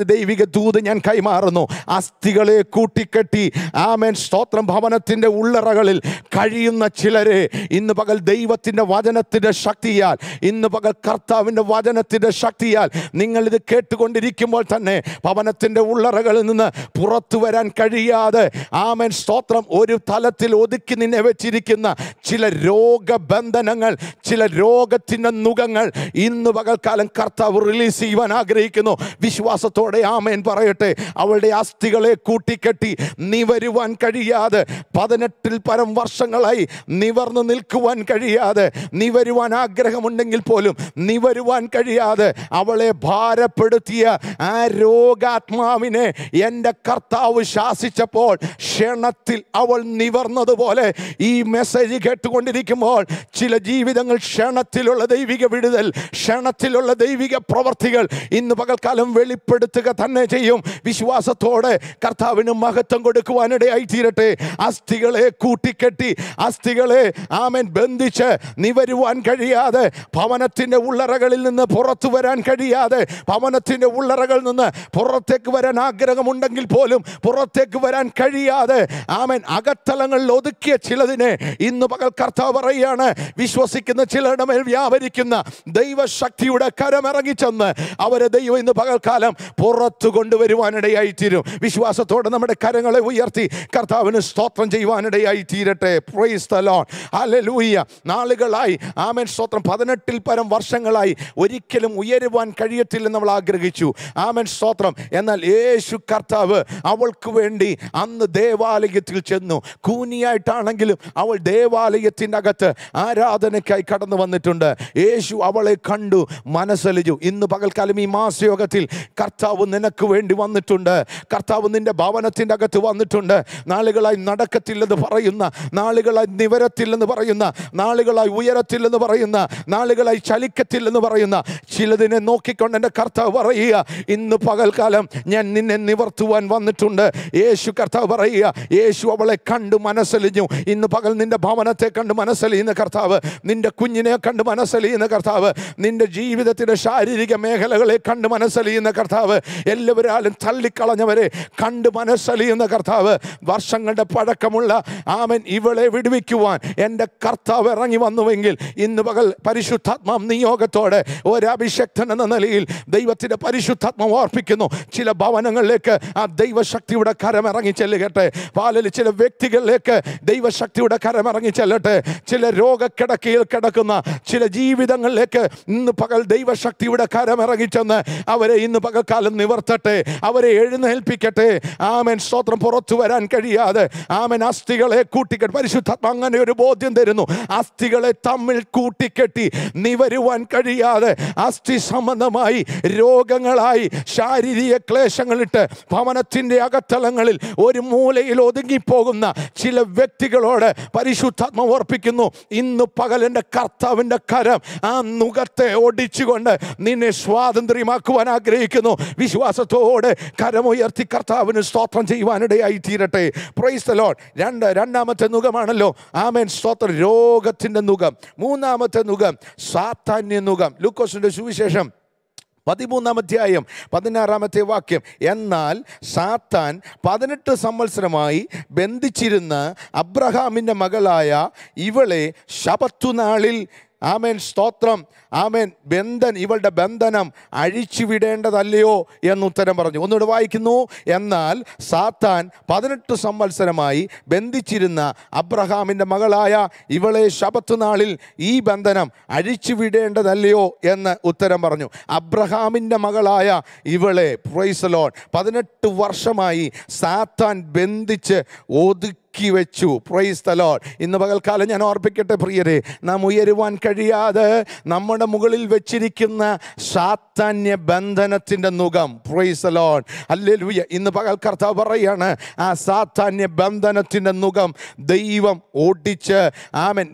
ദൂത് ഞാൻ കൈമാറുന്നു അസ്ഥികളെ കൂട്ടിക്കെട്ടി ആമേൻ സ്തോത്രം ഭവനത്തിൻ്റെ ഉള്ളറകളിൽ കഴിയുന്ന ചിലരെ ഇന്ന് പകൽ ദൈവത്തിൻ്റെ വചനത്തിൻ്റെ ശക്തിയാൽ ഇന്ന് പകൽ കർത്താവിൻ്റെ വചനത്തിൻ്റെ ശക്തിയാൽ നിങ്ങൾ ഇത് കേട്ടുകൊണ്ടിരിക്കുമ്പോൾ തന്നെ ഭവനത്തിൻ്റെ ഉള്ളറകളിൽ നിന്ന് പുറത്തു വരാൻ കഴിയാതെ ആമേൻ സ്തോത്രം ഒരു തലത്തിൽ ഒതുക്കി നിന്നെ വെച്ചിരിക്കുന്ന ചില രോഗബന്ധനങ്ങൾ ചില രോഗത്തിൻ്റെ നുഖങ്ങൾ ഇന്ന് പകൽക്കാലം കർത്താവ് റിലീസ് ചെയ്യുവാൻ ആഗ്രഹിക്കുന്നു വിശ്വാസത്തോടെ ആമേൻ പറയട്ടെ അവളുടെ അസ്ഥികളെ കൂട്ടിക്കെട്ടി നിവരുവാൻ കഴിയാതെ പതിനെട്ടിൽ പരം വർഷങ്ങളായി നിവർന്നു നിൽക്കുവാൻ കഴിയാതെ നിവരുവാൻ ആഗ്രഹമുണ്ടെങ്കിൽ പോലും നിവരുവാൻ കഴിയാതെ അവളെ ഭാരപ്പെടുത്തിയ ആ രോഗാത്മാവിനെ എൻ്റെ കർത്താവ് ശാസിച്ചപ്പോൾ ക്ഷണത്തിൽ അവൾ നിവർന്നതുപോലെ ഈ മെസ്സേജ് കേട്ടുകൊണ്ടിരിക്കുമ്പോൾ ചില ജീവിതങ്ങൾ ക്ഷണത്തിലുള്ള ദൈവിക വിടുതൽ ക്ഷണത്തിലുള്ള ദൈവിക പ്രവർത്തികൾ ഇന്ന് പകൽക്കാലം വെളിപ്പെടുത്തുക തന്നെ ചെയ്യും വിശ്വാസത്തോടെ കർത്താവിന് മഹത്വം കൊടുക്കുവാനിടയായി തീരട്ടെ അസ്ഥികളെ കൂട്ടിക്കെട്ടി അസ്ഥികളെ ആമൻ ബന്ധിച്ച് നിവരുവാൻ കഴിയാതെ ഭവനത്തിൻ്റെ ഉള്ളറകളിൽ നിന്ന് പുറത്തു വരാൻ കഴിയാതെ ഭവനത്തിൻ്റെ ഉള്ളറകളിൽ നിന്ന് പുറത്തേക്ക് വരാൻ ആഗ്രഹമുണ്ടെങ്കിൽ പോലും പുറത്തേക്ക് വരാൻ കഴിയാതെ ആമൻ അകത്തലങ്ങളിൽ ഒതുക്കിയ ചിലതിനെ ഇന്ന് പകൽ കർത്താവ് പറയുകയാണ് വിശ്വസിക്കുന്ന ചിലരുടെ മേൽ വ്യാപരിക്കുന്ന ദൈവശക്തിയുടെ കരമിറങ്ങിച്ചെന്ന് അവരെ ദൈവം ഇന്ന് പകൽക്കാലം പുറത്തു കൊണ്ടുവരുവാനിടയായി തീരും വിശ്വാസത്തോടെ നമ്മുടെ കരങ്ങളെ ഉയർത്തി കർത്താവിന് സ്തോത്രം ചെയ്യുവാനിടയായി തീരട്ടെ പ്രൈസ് ദ ലോർഡ് ഹല്ലേലൂയ നാളുകളായി ആമേൻ സ്തോത്രം പതിനെട്ടിൽ പരം വർഷങ്ങളായി ഒരിക്കലും ഉയരുവാൻ കഴിയത്തില്ലെന്ന് നമ്മൾ ആഗ്രഹിച്ചു ആമേൻ സ്തോത്രം എന്നാൽ യേശു കർത്താവ് അവൾക്ക് വേണ്ടി അന്ന് ദേവാലയത്തിൽ ചെന്നു കൂനിയായിട്ടാണെങ്കിലും അവൾ ദേവാലയത്തിൻ്റെ അകത്ത് ആരാധനയ്ക്കായി കടന്നു വന്നിട്ടുണ്ട് യേശു അവളെ കണ്ടു മനസ്സലിച്ചു ഇന്ന് പകൽക്കാലം ഈ മാസയോഗത്തിൽ കർത്താവ് നിനക്ക് വേണ്ടി വന്നിട്ടുണ്ട് കർത്താവ് നിന്റെ ഭവനത്തിൻ്റെ അകത്ത് വന്നിട്ടുണ്ട് നാളുകളായി നടക്കത്തില്ലെന്ന് പറയുന്ന നാളുകളായി നിവരത്തില്ലെന്ന് പറയുന്ന നാളുകളായി ഉയരത്തില്ലെന്ന് പറയുന്ന നാളുകളായി ചലിക്കത്തില്ലെന്ന് പറയുന്ന ചിലതിനെ നോക്കിക്കൊണ്ട് എൻ്റെ കർത്താവ് പറയുക ഇന്ന് പകൽക്കാലം ഞാൻ നിന്നെ നിവർത്തുവാൻ വന്നിട്ടുണ്ട് യേശു കർത്താവ് പറയുക യേശു അവളെ കണ്ടു മനസ്സലിഞ്ഞു ഇന്ന് പകൽ നിന്റെ ഭവനത്തെ കണ്ട് മനസ്സലിയുന്ന കർത്താവ് നിന്റെ കുഞ്ഞിനെ കണ്ട് മനസ്സലിയുന്ന കർത്താവ് നിന്റെ ജീവിതത്തിൻ്റെ ശാരീരിക മേഖലകളെ കണ്ട് മനസ്സലിയുന്ന കർത്താവ് എല്ലാവരാലും തള്ളിക്കളഞ്ഞവരെ കണ്ട് മനസ്സലിയുന്ന കർത്താവ് വർഷങ്ങളുടെ പഴക്കമുള്ള ആമൻ ഇവളെ വിടുവിക്കുവാൻ എൻ്റെ കർത്താവ് ഇറങ്ങി വന്നുവെങ്കിൽ ഇന്ന് പകൽ പരിശുദ്ധാത്മാം നിയോഗത്തോടെ ഒരഭിഷക്തൻ എന്ന നിലയിൽ ദൈവത്തിൻ്റെ പരിശുദ്ധാത്മം ഓർപ്പിക്കുന്നു ചില ഭവനങ്ങളിലേക്ക് ആ ദൈവശക്തിയുടെ കരം ഇറങ്ങി ചെല്ലുകട്ടെ പാലിൽ ചില വ്യക്തികളിലേക്ക് ദൈവശക്തിയുടെ കരം ഇറങ്ങി ചെല്ലട്ടെ ചില രോഗക്കിടക്കയിൽ കിടക്കുന്ന ചില ജീവിതങ്ങളിലേക്ക് ഇന്ന് പകൽ ദൈവശക്തിയുടെ കരം ഇറങ്ങിച്ചെന്ന് അവരെ ഇന്ന് പകൽക്കാലം നിവർത്തട്ടെ അവരെ എഴുന്നേൽപ്പിക്കട്ടെ ആമൻ സ്തോത്രം പുറത്തു വരാൻ കഴിയാതെ ആമൻ അസ്ഥികളെ കൂട്ടിക്കെട്ടി പരിശുദ്ധാത്മ അങ്ങനെ ഒരു ബോധ്യം തരുന്നു അസ്ഥികളെ തമ്മിൽ കൂട്ടിക്കെട്ടി നിവരുവാൻ കഴിയാതെ അസ്ഥി സംബന്ധമായി രോഗങ്ങളായി ശാരീരിക ക്ലേശങ്ങളിട്ട് ഭവനത്തിൻ്റെ അകത്തളങ്ങളിൽ ഒരു മൂലയിൽ ഒതുങ്ങിപ്പോകുന്ന ചില വ്യക്തികളോട് പരിശുദ്ധാത്മ ഓർപ്പിക്കുന്നു ഇന്ന് പകലിൻ്റെ കർത്താവിൻ്റെ കരം ആ നുഖത്തെ ഒടിച്ചുകൊണ്ട് നിന്നെ സ്വാതന്ത്ര്യമാക്കുവാൻ ആഗ്രഹിക്കുന്നു വിശ്വാസത്തോടെ കരമുയർത്തി കർത്താവിന് സ്തോത്രം ചെയ്യുവാനിടയായി തീരട്ടെ പ്രൈസ് ദ ലോർഡ് രണ്ട് രണ്ടാമത്തെ നുഖമാണല്ലോ ആമേൻ സ്തോത്രം രോഗത്തിൻ്റെ നുഖം മൂന്നാമത്തെ നുഖം സാത്താന്യ നുഖം ലൂക്കോസിൻ്റെ സുവിശേഷം പതിമൂന്നാം അധ്യായം പതിനാറാമത്തെ വാക്യം എന്നാൽ സാത്താൻ പതിനെട്ട് സംവത്സരമായി ബന്ധിച്ചിരുന്ന അബ്രഹാമിൻ്റെ മകളായ ഇവളെ ശപത്തുനാളിൽ ആമേൻ സ്തോത്രം ആമേൻ ബന്ധൻ ഇവളുടെ ബന്ധനം അഴിച്ചുവിടേണ്ടതല്ലയോ എന്ന് ഉത്തരം പറഞ്ഞു ഒന്നുകൂടെ വായിക്കുന്നു എന്നാൽ സാത്താൻ പതിനെട്ട് സംവത്സരമായി ബന്ധിച്ചിരുന്ന അബ്രഹാമിൻ്റെ മകളായ ഇവളെ ശബത്തുനാളിൽ ഈ ബന്ധനം അഴിച്ചുവിടേണ്ടതല്ലയോ എന്ന് ഉത്തരം പറഞ്ഞു അബ്രഹാമിൻ്റെ മകളായ ഇവളെ പ്രൈസലോൺ പതിനെട്ട് വർഷമായി സാത്താൻ ബന്ധിച്ച് ഒതുക്കി ഒതുക്കി വെച്ചു പ്രൈസ് the Lord ഇന്ന് പകൽക്കാലം ഞാൻ ഓർപ്പിക്കട്ടെ പ്രിയരെ നാം ഉയരുവാൻ കഴിയാതെ നമ്മുടെ മുകളിൽ വെച്ചിരിക്കുന്ന സാത്താന്യ ബന്ധനത്തിൻ്റെ നുഖം പ്രൈസ് the Lord അല്ലേലൂയ ഇന്ന് പകൽ കർത്താവ് പറയാണ് ആ സാത്താന്യ ബന്ധനത്തിൻ്റെ നുഖം ദൈവം ഓടിച്ച് ആമൻ വ്യക്തി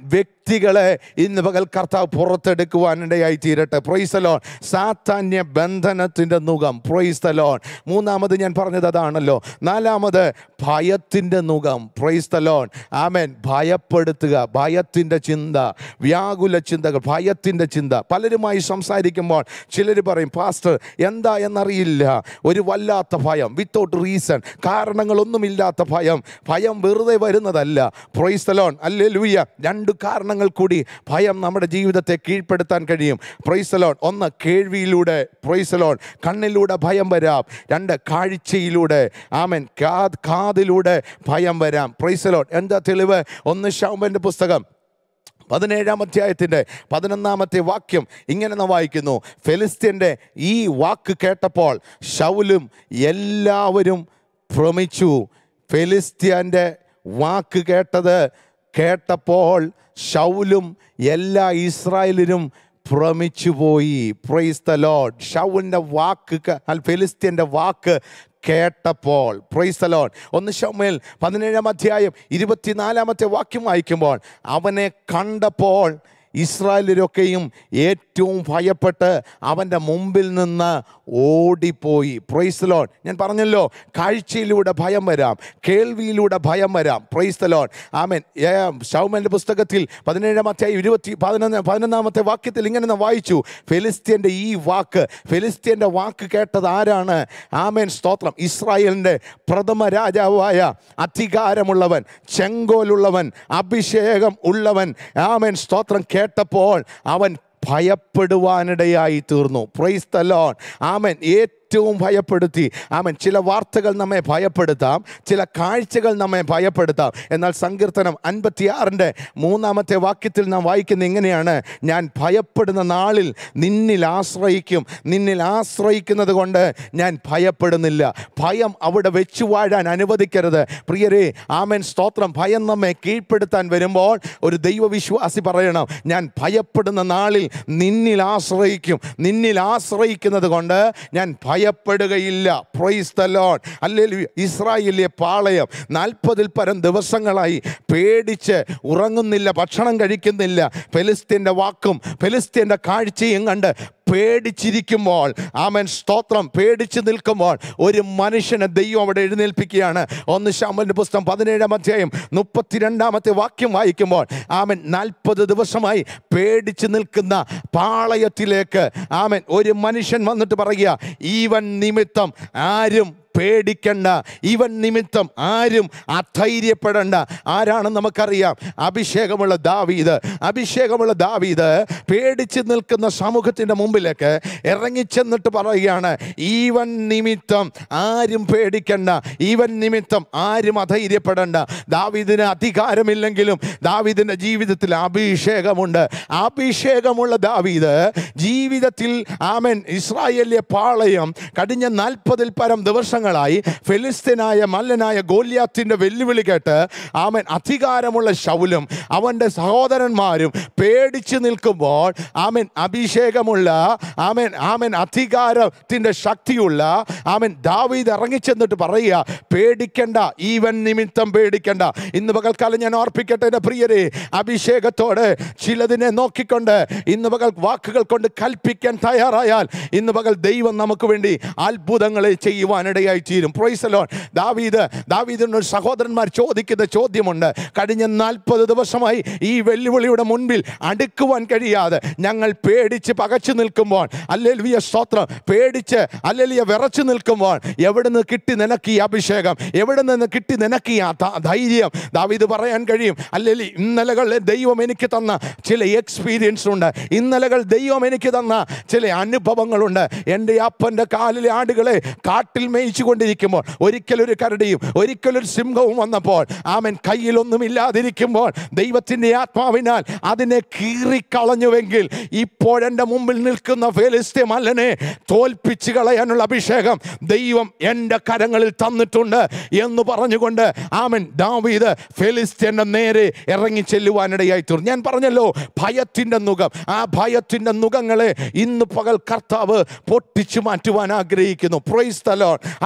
വ്യക്തികളെ ഇന്ന് പകൽ കർത്താവ് പുറത്തെടുക്കുവാനിടയായി തീരട്ടെ പ്രൊയ്സലോൺ സാത്താന്യ ബന്ധനത്തിൻ്റെ നുകം പ്രൊയ്സ്തലോൺ മൂന്നാമത് ഞാൻ പറഞ്ഞത് അതാണല്ലോ നാലാമത് ഭയത്തിൻ്റെ നുകം പ്രൊയ്സ്തലോൺ ആമേൻ ഭയപ്പെടുത്തുക ഭയത്തിൻ്റെ ചിന്ത വ്യാകുല ചിന്തകൾ ഭയത്തിൻ്റെ ചിന്ത പലരുമായി സംസാരിക്കുമ്പോൾ ചിലർ പറയും പാസ്റ്റർ എന്താ എന്നറിയില്ല ഒരു വല്ലാത്ത ഭയം വിത്തൗട്ട് റീസൺ കാരണങ്ങളൊന്നുമില്ലാത്ത ഭയം ഭയം വെറുതെ വരുന്നതല്ല പ്രൊയ്സ്തലോൺ അല്ലേ ലൂയ രണ്ട് കാരണങ്ങൾ കൂടി ഭയം നമ്മുടെ ജീവിതത്തെ കീഴ്പ്പെടുത്താൻ കഴിയും പ്രൊയ്സലോൺ ഒന്ന് കേൾവിയിലൂടെ പ്രൊയ്സലോൺ കണ്ണിലൂടെ ഭയം വരാം രണ്ട് കാഴ്ചയിലൂടെ ആമൻ കാത് കാതിലൂടെ ഭയം വരാം പ്രൊയ്സലോൺ എന്താ തെളിവ് ഒന്ന് ഷൗമൻ്റെ പുസ്തകം പതിനേഴാം അധ്യായത്തിൻ്റെ പതിനൊന്നാമത്തെ വാക്യം ഇങ്ങനെ നാം വായിക്കുന്നു ഫെലിസ്ത്യൻ്റെ ഈ വാക്ക് കേട്ടപ്പോൾ ഷൗലും എല്ലാവരും ഭ്രമിച്ചു ഫെലിസ്ത്യൻ്റെ വാക്ക് കേട്ടത് കേട്ടപ്പോൾ ഷൗലും എല്ലാ ഇസ്രായേലിനും ഭ്രമിച്ചുപോയി പ്രൈസ് ദ ലോഡ് ഷൗലിൻ്റെ വാക്ക് ക- അല്ല, ഫെലിസ്ത്യൻ്റെ വാക്ക് കേട്ടപ്പോൾ പ്രൈസ് ദ ലോഡ് ഒന്ന് ഷമ്മേൽ പതിനേഴാം അധ്യായം ഇരുപത്തിനാലാമത്തെ വാക്യം വായിക്കുമ്പോൾ അവനെ കണ്ടപ്പോൾ ഇസ്രായേലരൊക്കെയും ഏറ്റവും ഭയപ്പെട്ട് അവൻ്റെ മുമ്പിൽ നിന്ന് ഓടിപ്പോയി പ്രൈസ് ലോൺ ഞാൻ പറഞ്ഞല്ലോ കാഴ്ചയിലൂടെ ഭയം വരാം കേൾവിയിലൂടെ ഭയം വരാം പ്രൈസ് ലോൺ ആമൻ ഷൗമൻ്റെ പുസ്തകത്തിൽ പതിനേഴാം അധ്യായം ഇരുപത്തി പതിനൊന്ന് പതിനൊന്നാമത്തെ വാക്യത്തിൽ ഇങ്ങനെ നാം വായിച്ചു ഫെലിസ്ത്യൻ്റെ ഈ വാക്ക് ഫെലിസ്ത്യൻ്റെ വാക്ക് കേട്ടത് ആരാണ് ആമേൻ സ്തോത്രം ഇസ്രായേലിൻ്റെ പ്രഥമ രാജാവായ അധികാരമുള്ളവൻ ചെങ്കോലുള്ളവൻ അഭിഷേകം ഉള്ളവൻ ആമേൻ സ്തോത്രം കേട്ടപ്പോൾ അവൻ ഭയപ്പെടുവാനിടയായി തീർന്നു പ്രൈസ് ദ ലോർഡ് ആമൻ ഏറ്റവും ഭയപ്പെടുത്തി ആമൻ ചില വാർത്തകൾ നമ്മെ ഭയപ്പെടുത്താം ചില കാഴ്ചകൾ നമ്മെ ഭയപ്പെടുത്താം എന്നാൽ സങ്കീർത്തനം അൻപത്തിയാറിൻ്റെ മൂന്നാമത്തെ വാക്യത്തിൽ നാം വായിക്കുന്ന ഇങ്ങനെയാണ് ഞാൻ ഭയപ്പെടുന്ന നാളിൽ നിന്നിൽ ആശ്രയിക്കും നിന്നിൽ ആശ്രയിക്കുന്നത് കൊണ്ട് ഞാൻ ഭയപ്പെടുന്നില്ല ഭയം അവിടെ വെച്ചു വാഴാൻ അനുവദിക്കരുത് പ്രിയരെ ആമൻ സ്തോത്രം ഭയം നമ്മെ കീഴ്പ്പെടുത്താൻ വരുമ്പോൾ ഒരു ദൈവവിശ്വാസി പറയണം ഞാൻ ഭയപ്പെടുന്ന നാളിൽ നിന്നിൽ ആശ്രയിക്കും നിന്നിൽ ആശ്രയിക്കുന്നത് കൊണ്ട് ഞാൻ ഭയപ്പെടുകയില്ല പ്രൈസ് ദ ലോഡ് അല്ലെങ്കിൽ ഇസ്രായേലിലെ പാളയം നാൽപ്പതിൽ പരം ദിവസങ്ങളായി പേടിച്ച് ഉറങ്ങുന്നില്ല ഭക്ഷണം കഴിക്കുന്നില്ല ഫെലിസ്തീൻ്റെ വാക്കും ഫെലിസ്തീൻ്റെ കാഴ്ചയും കണ്ട് പേടിച്ചിരിക്കുമ്പോൾ ആമൻ സ്തോത്രം പേടിച്ച് നിൽക്കുമ്പോൾ ഒരു മനുഷ്യനെ ദൈവം അവിടെ എഴുന്നേൽപ്പിക്കുകയാണ് ഒന്ന് ശാമലിൻ്റെ പുസ്തകം പതിനേഴാം അധ്യായം മുപ്പത്തിരണ്ടാമത്തെ വാക്യം വായിക്കുമ്പോൾ ആമൻ നാൽപ്പത് ദിവസമായി പേടിച്ച് നിൽക്കുന്ന പാളയത്തിലേക്ക് ആമൻ ഒരു മനുഷ്യൻ വന്നിട്ട് പറയുക ഈവൻ നിമിത്തം ആരും പേടിക്കണ്ട ഇവൻ നിമിത്തം ആരും അധൈര്യപ്പെടണ്ട ആരാണെന്ന് നമുക്കറിയാം അഭിഷേകമുള്ള ദാവീദ് അഭിഷേകമുള്ള ദാവീദ് പേടിച്ച് നിൽക്കുന്ന സമൂഹത്തിൻ്റെ മുമ്പിലേക്ക് ഇറങ്ങിച്ചെന്നിട്ട് പറയുകയാണ് ഈവൻ നിമിത്തം ആരും പേടിക്കണ്ട ഈവൻ നിമിത്തം ആരും അധൈര്യപ്പെടണ്ട ദാവീദിന് അധികാരമില്ലെങ്കിലും ദാവീദിൻ്റെ ജീവിതത്തിൽ അഭിഷേകമുണ്ട് അഭിഷേകമുള്ള ദാവീദ് ജീവിതത്തിൽ ആമൻ ഇസ്രായേലിലെ പാളയം കഴിഞ്ഞ നാൽപ്പതിൽ പരം ദിവസങ്ങളായി ഫെലിസ്തീനായ മല്ലനായ ഗോല്യാത്തിൻ്റെ വെല്ലുവിളി കേട്ട് ആമൻ അധികാരമുള്ള ശൗലും അവൻ്റെ സഹോദരന്മാരും പേടിച്ചു നിൽക്കുമ്പോൾ ആമൻ അഭിഷേകമുള്ള ആമൻ ആമൻ അധികാരത്തിൻ്റെ ശക്തിയുള്ള ആമൻ ദാവീദ് ഇറങ്ങിച്ചെന്നിട്ട് പറയുക പേടിക്കണ്ട ഈവൻ നിമിത്തം പേടിക്കണ്ട ഇന്ന് പകൽക്കാലം ഞാൻ ഓർപ്പിക്കട്ടെ എൻ്റെ പ്രിയരെ അഭിഷേകത്തോടെ ചിലതിനെ നോക്കിക്കൊണ്ട് ഇന്ന് പകൽ വാക്കുകൾ കൊണ്ട് കൽപ്പിക്കാൻ തയ്യാറായാൽ ഇന്ന് പകൽ ദൈവം നമുക്ക് വേണ്ടി അത്ഭുതങ്ങളെ ചെയ്യുവാനിടയായി തീരും പ്രൊയ്സലോൺ ദാവീദ് ദാവീദിനോട് സഹോദരന്മാർ ചോദിക്കുന്ന ചോദ്യമുണ്ട് കഴിഞ്ഞ നാൽപ്പത് ദിവസമായി ഈ വെല്ലുവിളിയുടെ മുൻപിൽ അടുക്കുവാൻ കഴിയാതെ ഞങ്ങൾ പേടിച്ച് പകച്ചു നിൽക്കുമ്പോൾ അല്ലെലിയ സ്തോത്രം പേടിച്ച് അല്ലെലിയ വിറച്ചു നിൽക്കുമ്പോൾ എവിടെ നിന്ന് കിട്ടി നിനക്ക് ഈ അഭിഷേകം എവിടെ നിന്ന് കിട്ടി നിനക്ക് ഈ ആ ധ- ധൈര്യം ദാവീദ് പറയാൻ കഴിയും അല്ലെങ്കിൽ ഇന്നലകളിൽ ദൈവം എനിക്ക് തന്ന ചില എക്സ്പീരിയൻസ് ഉണ്ട് ഇന്നലകൾ ദൈവം എനിക്ക് തന്ന ചില അനുഭവങ്ങളുണ്ട് എൻ്റെ അപ്പൻ്റെ കാലിലെ ആടുകളെ കാട്ടിൽ മേയിച്ചു കൊണ്ടിരിക്കുമ്പോൾ ഒരിക്കലൊരു കരടിയും ഒരിക്കലൊരു സിംഹവും വന്നപ്പോൾ ആമൻ കയ്യിലൊന്നുമില്ലാതിരിക്കുമ്പോൾ ദൈവത്തിൻ്റെ ആത്മാവിനാൽ അതിനെ കീറിക്കളഞ്ഞുവെങ്കിൽ ഇപ്പോഴെൻ്റെ മുമ്പിൽ നിൽക്കുന്ന ഫെലിസ്തീൻ മല്ലനെ തോൽപ്പിച്ച് കളയാനുള്ള അഭിഷേകം ദൈവം എൻ്റെ കരങ്ങളിൽ തന്നിട്ടുണ്ട് എന്ന് പറഞ്ഞുകൊണ്ട് ആമൻ ദാവീദ് ഫെലിസ്ത്യൻ്റെ നേരെ ഇറങ്ങി ചെല്ലുവാനിടയായി തീർന്നു ഞാൻ പറഞ്ഞല്ലോ ഭയത്തിൻ്റെ മുഖം ആ ഭയത്തിൻ്റെ മുഖങ്ങളെ ഇന്ന് പകൽ കർത്താവ് പൊട്ടിച്ചു മാറ്റുവാൻ ആഗ്രഹിക്കുന്നു പ്രൈസ് തലോൺ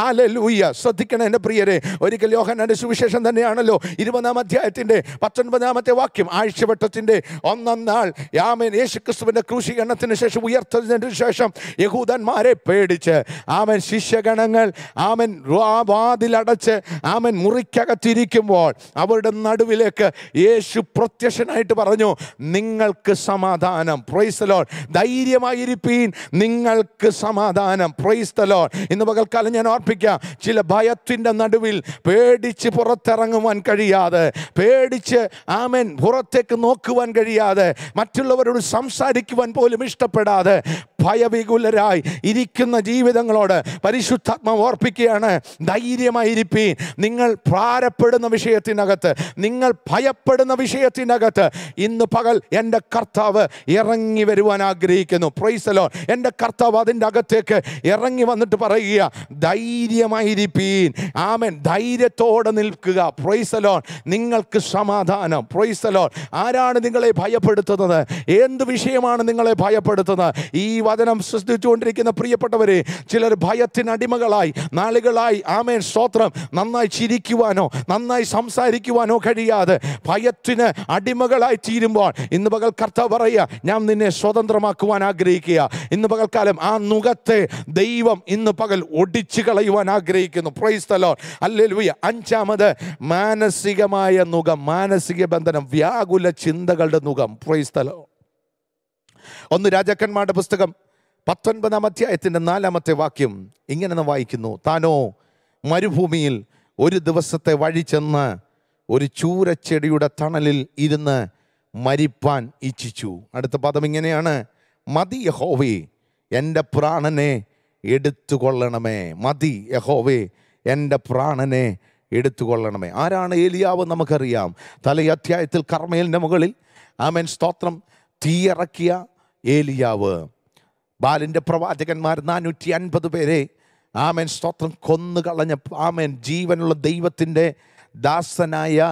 ഹാലലൂയ ശ്രദ്ധിക്കണം എൻ്റെ പ്രിയരെ ഒരിക്കൽ യോഹന്നാന്റെ സുവിശേഷം തന്നെയാണല്ലോ ഇരുപതാം അധ്യായത്തിന്റെ പത്തൊൻപതാമത്തെ വാക്യം ആഴ്ചവട്ടത്തിന്റെ ഒന്നാം നാൾ ആമൻ യേശുക്രിസ്തുവിന്റെ ക്രൂശീകരണത്തിന് ശേഷം ഉയർത്തതിന് ശേഷം യഹൂദന്മാരെ പേടിച്ച് ആമൻ ശിഷ്യഗണങ്ങൾ ആമൻ വാ- വാതിലടച്ച് ആമൻ മുറിക്കകത്തിരിക്കുമ്പോൾ അവരുടെ നടുവിലേക്ക് യേശു പ്രത്യക്ഷനായിട്ട് പറഞ്ഞു നിങ്ങൾക്ക് സമാധാനം പ്രൈസ്തലോൺ ധൈര്യമായിരിപ്പീൻ നിങ്ങൾക്ക് സമാധാനം പ്രൈസ്തലോൺ ഇന്ന് പകൽക്കാലം ഞാൻ ഓർപ്പിക്കാം ചില ഭയത്തിൻ്റെ നടുവിൽ പേടിച്ച് പുറത്തിറങ്ങുവാൻ കഴിയാതെ പേടിച്ച് ആമൻ പുറത്തേക്ക് നോക്കുവാൻ കഴിയാതെ മറ്റുള്ളവരോട് സംസാരിക്കുവാൻ പോലും ഇഷ്ടപ്പെടാതെ ഭയവികുലരായി ഇരിക്കുന്ന ജീവിതങ്ങളോട് പരിശുദ്ധാത്മാവ് ഓർപ്പിക്കുകയാണ് ധൈര്യമായിരിപ്പീൻ നിങ്ങൾ ഭാരപ്പെടുന്ന വിഷയത്തിനകത്ത് നിങ്ങൾ ഭയപ്പെടുന്ന വിഷയത്തിനകത്ത് ഇന്ന് പകൽ എൻ്റെ കർത്താവ് ഇറങ്ങി വരുവാൻ ആഗ്രഹിക്കുന്നു പ്രൈസലോ എൻ്റെ കർത്താവ് അതിൻ്റെ അകത്തേക്ക് ഇറങ്ങി വന്നിട്ട് പറയുക ധൈര്യമായിരിപ്പീൻ ആമൻ ധൈര്യത്തോടെ നിൽക്കുക പ്രൈസലോൺ നിങ്ങൾക്ക് സമാധാനം പ്രൈസലോൺ ആരാണ് നിങ്ങളെ ഭയപ്പെടുത്തുന്നത് എന്ത് വിഷയമാണ് നിങ്ങളെ ഭയപ്പെടുത്തുന്നത് ഈ വചനം സൃഷ്ടിച്ചുകൊണ്ടിരിക്കുന്ന പ്രിയപ്പെട്ടവരെ ചിലർ ഭയത്തിന് അടിമകളായി നാളുകളായി ആമേൻ സ്തോത്രം നന്നായി ചിരിക്കുവാനോ നന്നായി സംസാരിക്കുവാനോ കഴിയാതെ ഭയത്തിന് അടിമകളായി തീരുമ്പോൾ ഇന്ന് പകൽ കർത്താവ് പറയുക ഞാൻ നിന്നെ സ്വതന്ത്രമാക്കുവാൻ ആഗ്രഹിക്കുക ഇന്ന് പകൽക്കാലം ആ നുഖത്തെ ദൈവം ഇന്ന് പകൽ ഒടിച്ചു കളയുവാൻ ആഗ്രഹിക്കുന്നു പ്രൈസ് തലോ അല്ലേലൂയ അഞ്ചാമത് മാനസികമായ നുഖം മാനസിക ബന്ധനം വ്യാകുല ചിന്തകളുടെ നുഖം പ്രൈസ് തലോ ഒന്ന് രാജാക്കന്മാരുടെ പുസ്തകം പത്തൊൻപതാം അധ്യായത്തിൻ്റെ നാലാമത്തെ വാക്യം ഇങ്ങനെ വായിക്കുന്നു താനോ മരുഭൂമിയിൽ ഒരു ദിവസത്തെ വഴി ചെന്ന് ഒരു ചൂരച്ചെടിയുടെ തണലിൽ ഇരുന്ന് മരിപ്പാൻ ഇച്ഛിച്ചു അടുത്ത പദം ഇങ്ങനെയാണ് മതി യഹോവേ എൻ്റെ പ്രാണനെ എടുത്തുകൊള്ളണമേ മതി യഹോവേ എൻ്റെ പ്രാണനെ എടുത്തുകൊള്ളണമേ ആരാണ് ഏലിയാവ് നമുക്കറിയാം തലേ അധ്യായത്തിൽ കർമ്മേലിൻ്റെ മുകളിൽ ആമേൻ സ്തോത്രം തീയിറക്കിയ ഏലിയാവ് ബാലിൻ്റെ പ്രവാചകന്മാർ നാനൂറ്റി അൻപത് പേരെ ആമേൻ സ്തോത്രം കൊന്നുകളഞ്ഞ ആമേൻ ജീവനുള്ള ദൈവത്തിൻ്റെ ദാസനായ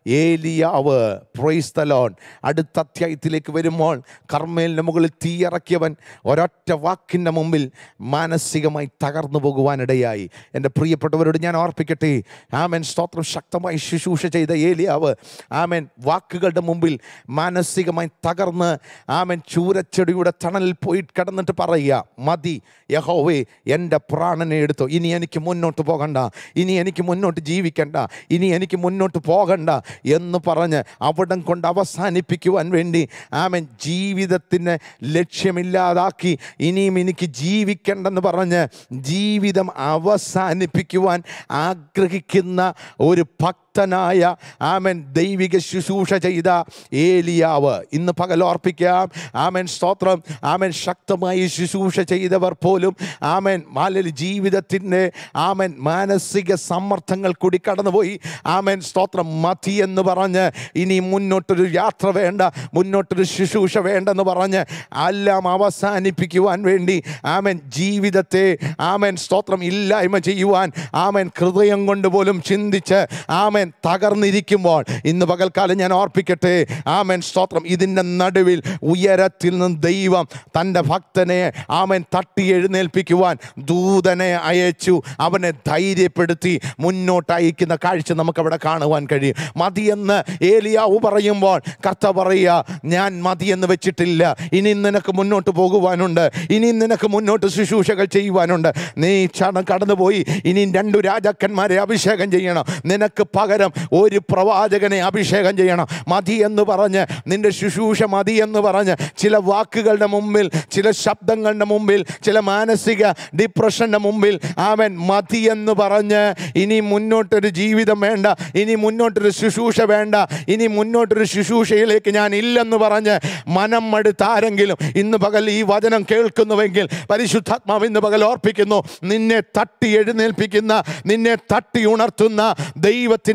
ഏലിയാവ് പ്രൈസ് തലോൺ അടുത്ത അധ്യായത്തിലേക്ക് വരുമ്പോൾ കർമ്മേലിൻ്റെ മുകളിൽ തീയിറക്കിയവൻ ഒരൊറ്റ വാക്കിൻ്റെ മുമ്പിൽ മാനസികമായി തകർന്നു പോകുവാനിടയായി എൻ്റെ പ്രിയപ്പെട്ടവരോട് ഞാൻ ഓർപ്പിക്കട്ടെ ആമേൻ സ്തോത്രം ശക്തമായി ശുശ്രൂഷ ചെയ്ത ഏലിയാവ് ആമേൻ വാക്കുകളുടെ മുമ്പിൽ മാനസികമായി തകർന്ന് ആമേൻ ചൂരച്ചെടിയുടെ തണലിൽ പോയി കിടന്നിട്ട് പറയുക മതി യഹോവേ എൻ്റെ പ്രാണനെ എടുത്തോ ഇനി എനിക്ക് മുന്നോട്ട് പോകണ്ട ഇനി എനിക്ക് മുന്നോട്ട് ജീവിക്കണ്ട ഇനി എനിക്ക് മുന്നോട്ട് പോകണ്ട എന്ന് പറഞ്ഞ് അവിടം കൊണ്ട് അവസാനിപ്പിക്കുവാൻ വേണ്ടി ആമൻ ജീവിതത്തിന് ലക്ഷ്യമില്ലാതാക്കി ഇനിയും എനിക്ക് ജീവിക്കണ്ടെന്ന് പറഞ്ഞ് ജീവിതം അവസാനിപ്പിക്കുവാൻ ആഗ്രഹിക്കുന്ന ഒരു ഭക്തനായ ആമൻ ദൈവിക ശുശ്രൂഷ ചെയ്ത ഏലിയാവ് ഇന്ന് പകൽ ഓർപ്പിക്കാം ആമൻ സ്തോത്രം ആമൻ ശക്തമായി ശുശ്രൂഷ ചെയ്തവർ പോലും ആമൻ മാലിൽ ജീവിതത്തിൻ്റെ ആമൻ മാനസിക സമ്മർദ്ദങ്ങൾ കൂടി കടന്നുപോയി ആമൻ സ്തോത്രം മതി എന്ന് പറഞ്ഞ് ഇനി മുന്നോട്ടൊരു യാത്ര വേണ്ട മുന്നോട്ടൊരു ശുശ്രൂഷ വേണ്ടെന്ന് പറഞ്ഞ് എല്ലാം അവസാനിപ്പിക്കുവാൻ വേണ്ടി ആമൻ ജീവിതത്തെ ആമൻ സ്തോത്രം ഇല്ലായ്മ ചെയ്യുവാൻ ആമൻ ഹൃദയം കൊണ്ട് പോലും ചിന്തിച്ച് ആമൻ തകർന്നിരിക്കുമ്പോൾ ഇന്ന് പകൽക്കാലം ഞാൻ ഓർപ്പിക്കട്ടെ ആമൻ സ്തോത്രം ഇതിൻ്റെ നടുവിൽ ഉയരത്തിൽ നിന്ന് ദൈവം തൻ്റെ ഭക്തനെ ആമൻ തട്ടി എഴുന്നേൽപ്പിക്കുവാൻ ദൂതനെ അയച്ചു അവനെ ധൈര്യപ്പെടുത്തി മുന്നോട്ട് അയക്കുന്ന കാഴ്ച നമുക്കവിടെ കാണുവാൻ കഴിയും മതിയെന്ന് ഏലിയാവ് പറയുമ്പോൾ കർത്ത പറയുക ഞാൻ മതിയെന്ന് വെച്ചിട്ടില്ല ഇനി നിനക്ക് മുന്നോട്ട് പോകുവാനുണ്ട് ഇനി നിനക്ക് മുന്നോട്ട് ശുശ്രൂഷകൾ ചെയ്യുവാനുണ്ട് നീ ചട കടന്നുപോയി ഇനി രണ്ടു രാജാക്കന്മാരെ അഭിഷേകം ചെയ്യണം നിനക്ക് പകരം ഒരു പ്രവാചകനെ അഭിഷേകം ചെയ്യണം മതി എന്ന് പറഞ്ഞ് നിന്റെ ശുശ്രൂഷ മതി എന്ന് പറഞ്ഞ് ചില വാക്കുകളുടെ മുമ്പിൽ ചില ശബ്ദങ്ങളുടെ മുമ്പിൽ ചില മാനസിക ഡിപ്രഷൻ്റെ മുമ്പിൽ അവൻ മതി എന്ന് പറഞ്ഞ് ഇനി മുന്നോട്ടൊരു ജീവിതം വേണ്ട ഇനി മുന്നോട്ടൊരു ശുശ്രൂഷ വേണ്ട ഇനി മുന്നോട്ടൊരു ശുശ്രൂഷയിലേക്ക് ഞാൻ ഇല്ലെന്ന് പറഞ്ഞ് മനം മടുത്താരെങ്കിലും ഇന്ന് പകൽ ഈ വചനം കേൾക്കുന്നുവെങ്കിൽ പരിശുദ്ധാത്മാവ് ഇന്ന് പകൽ ഓർപ്പിക്കുന്നു നിന്നെ തട്ടി എഴുന്നേൽപ്പിക്കുന്ന നിന്നെ തട്ടി ഉണർത്തുന്ന ദൈവത്തിൻ്റെ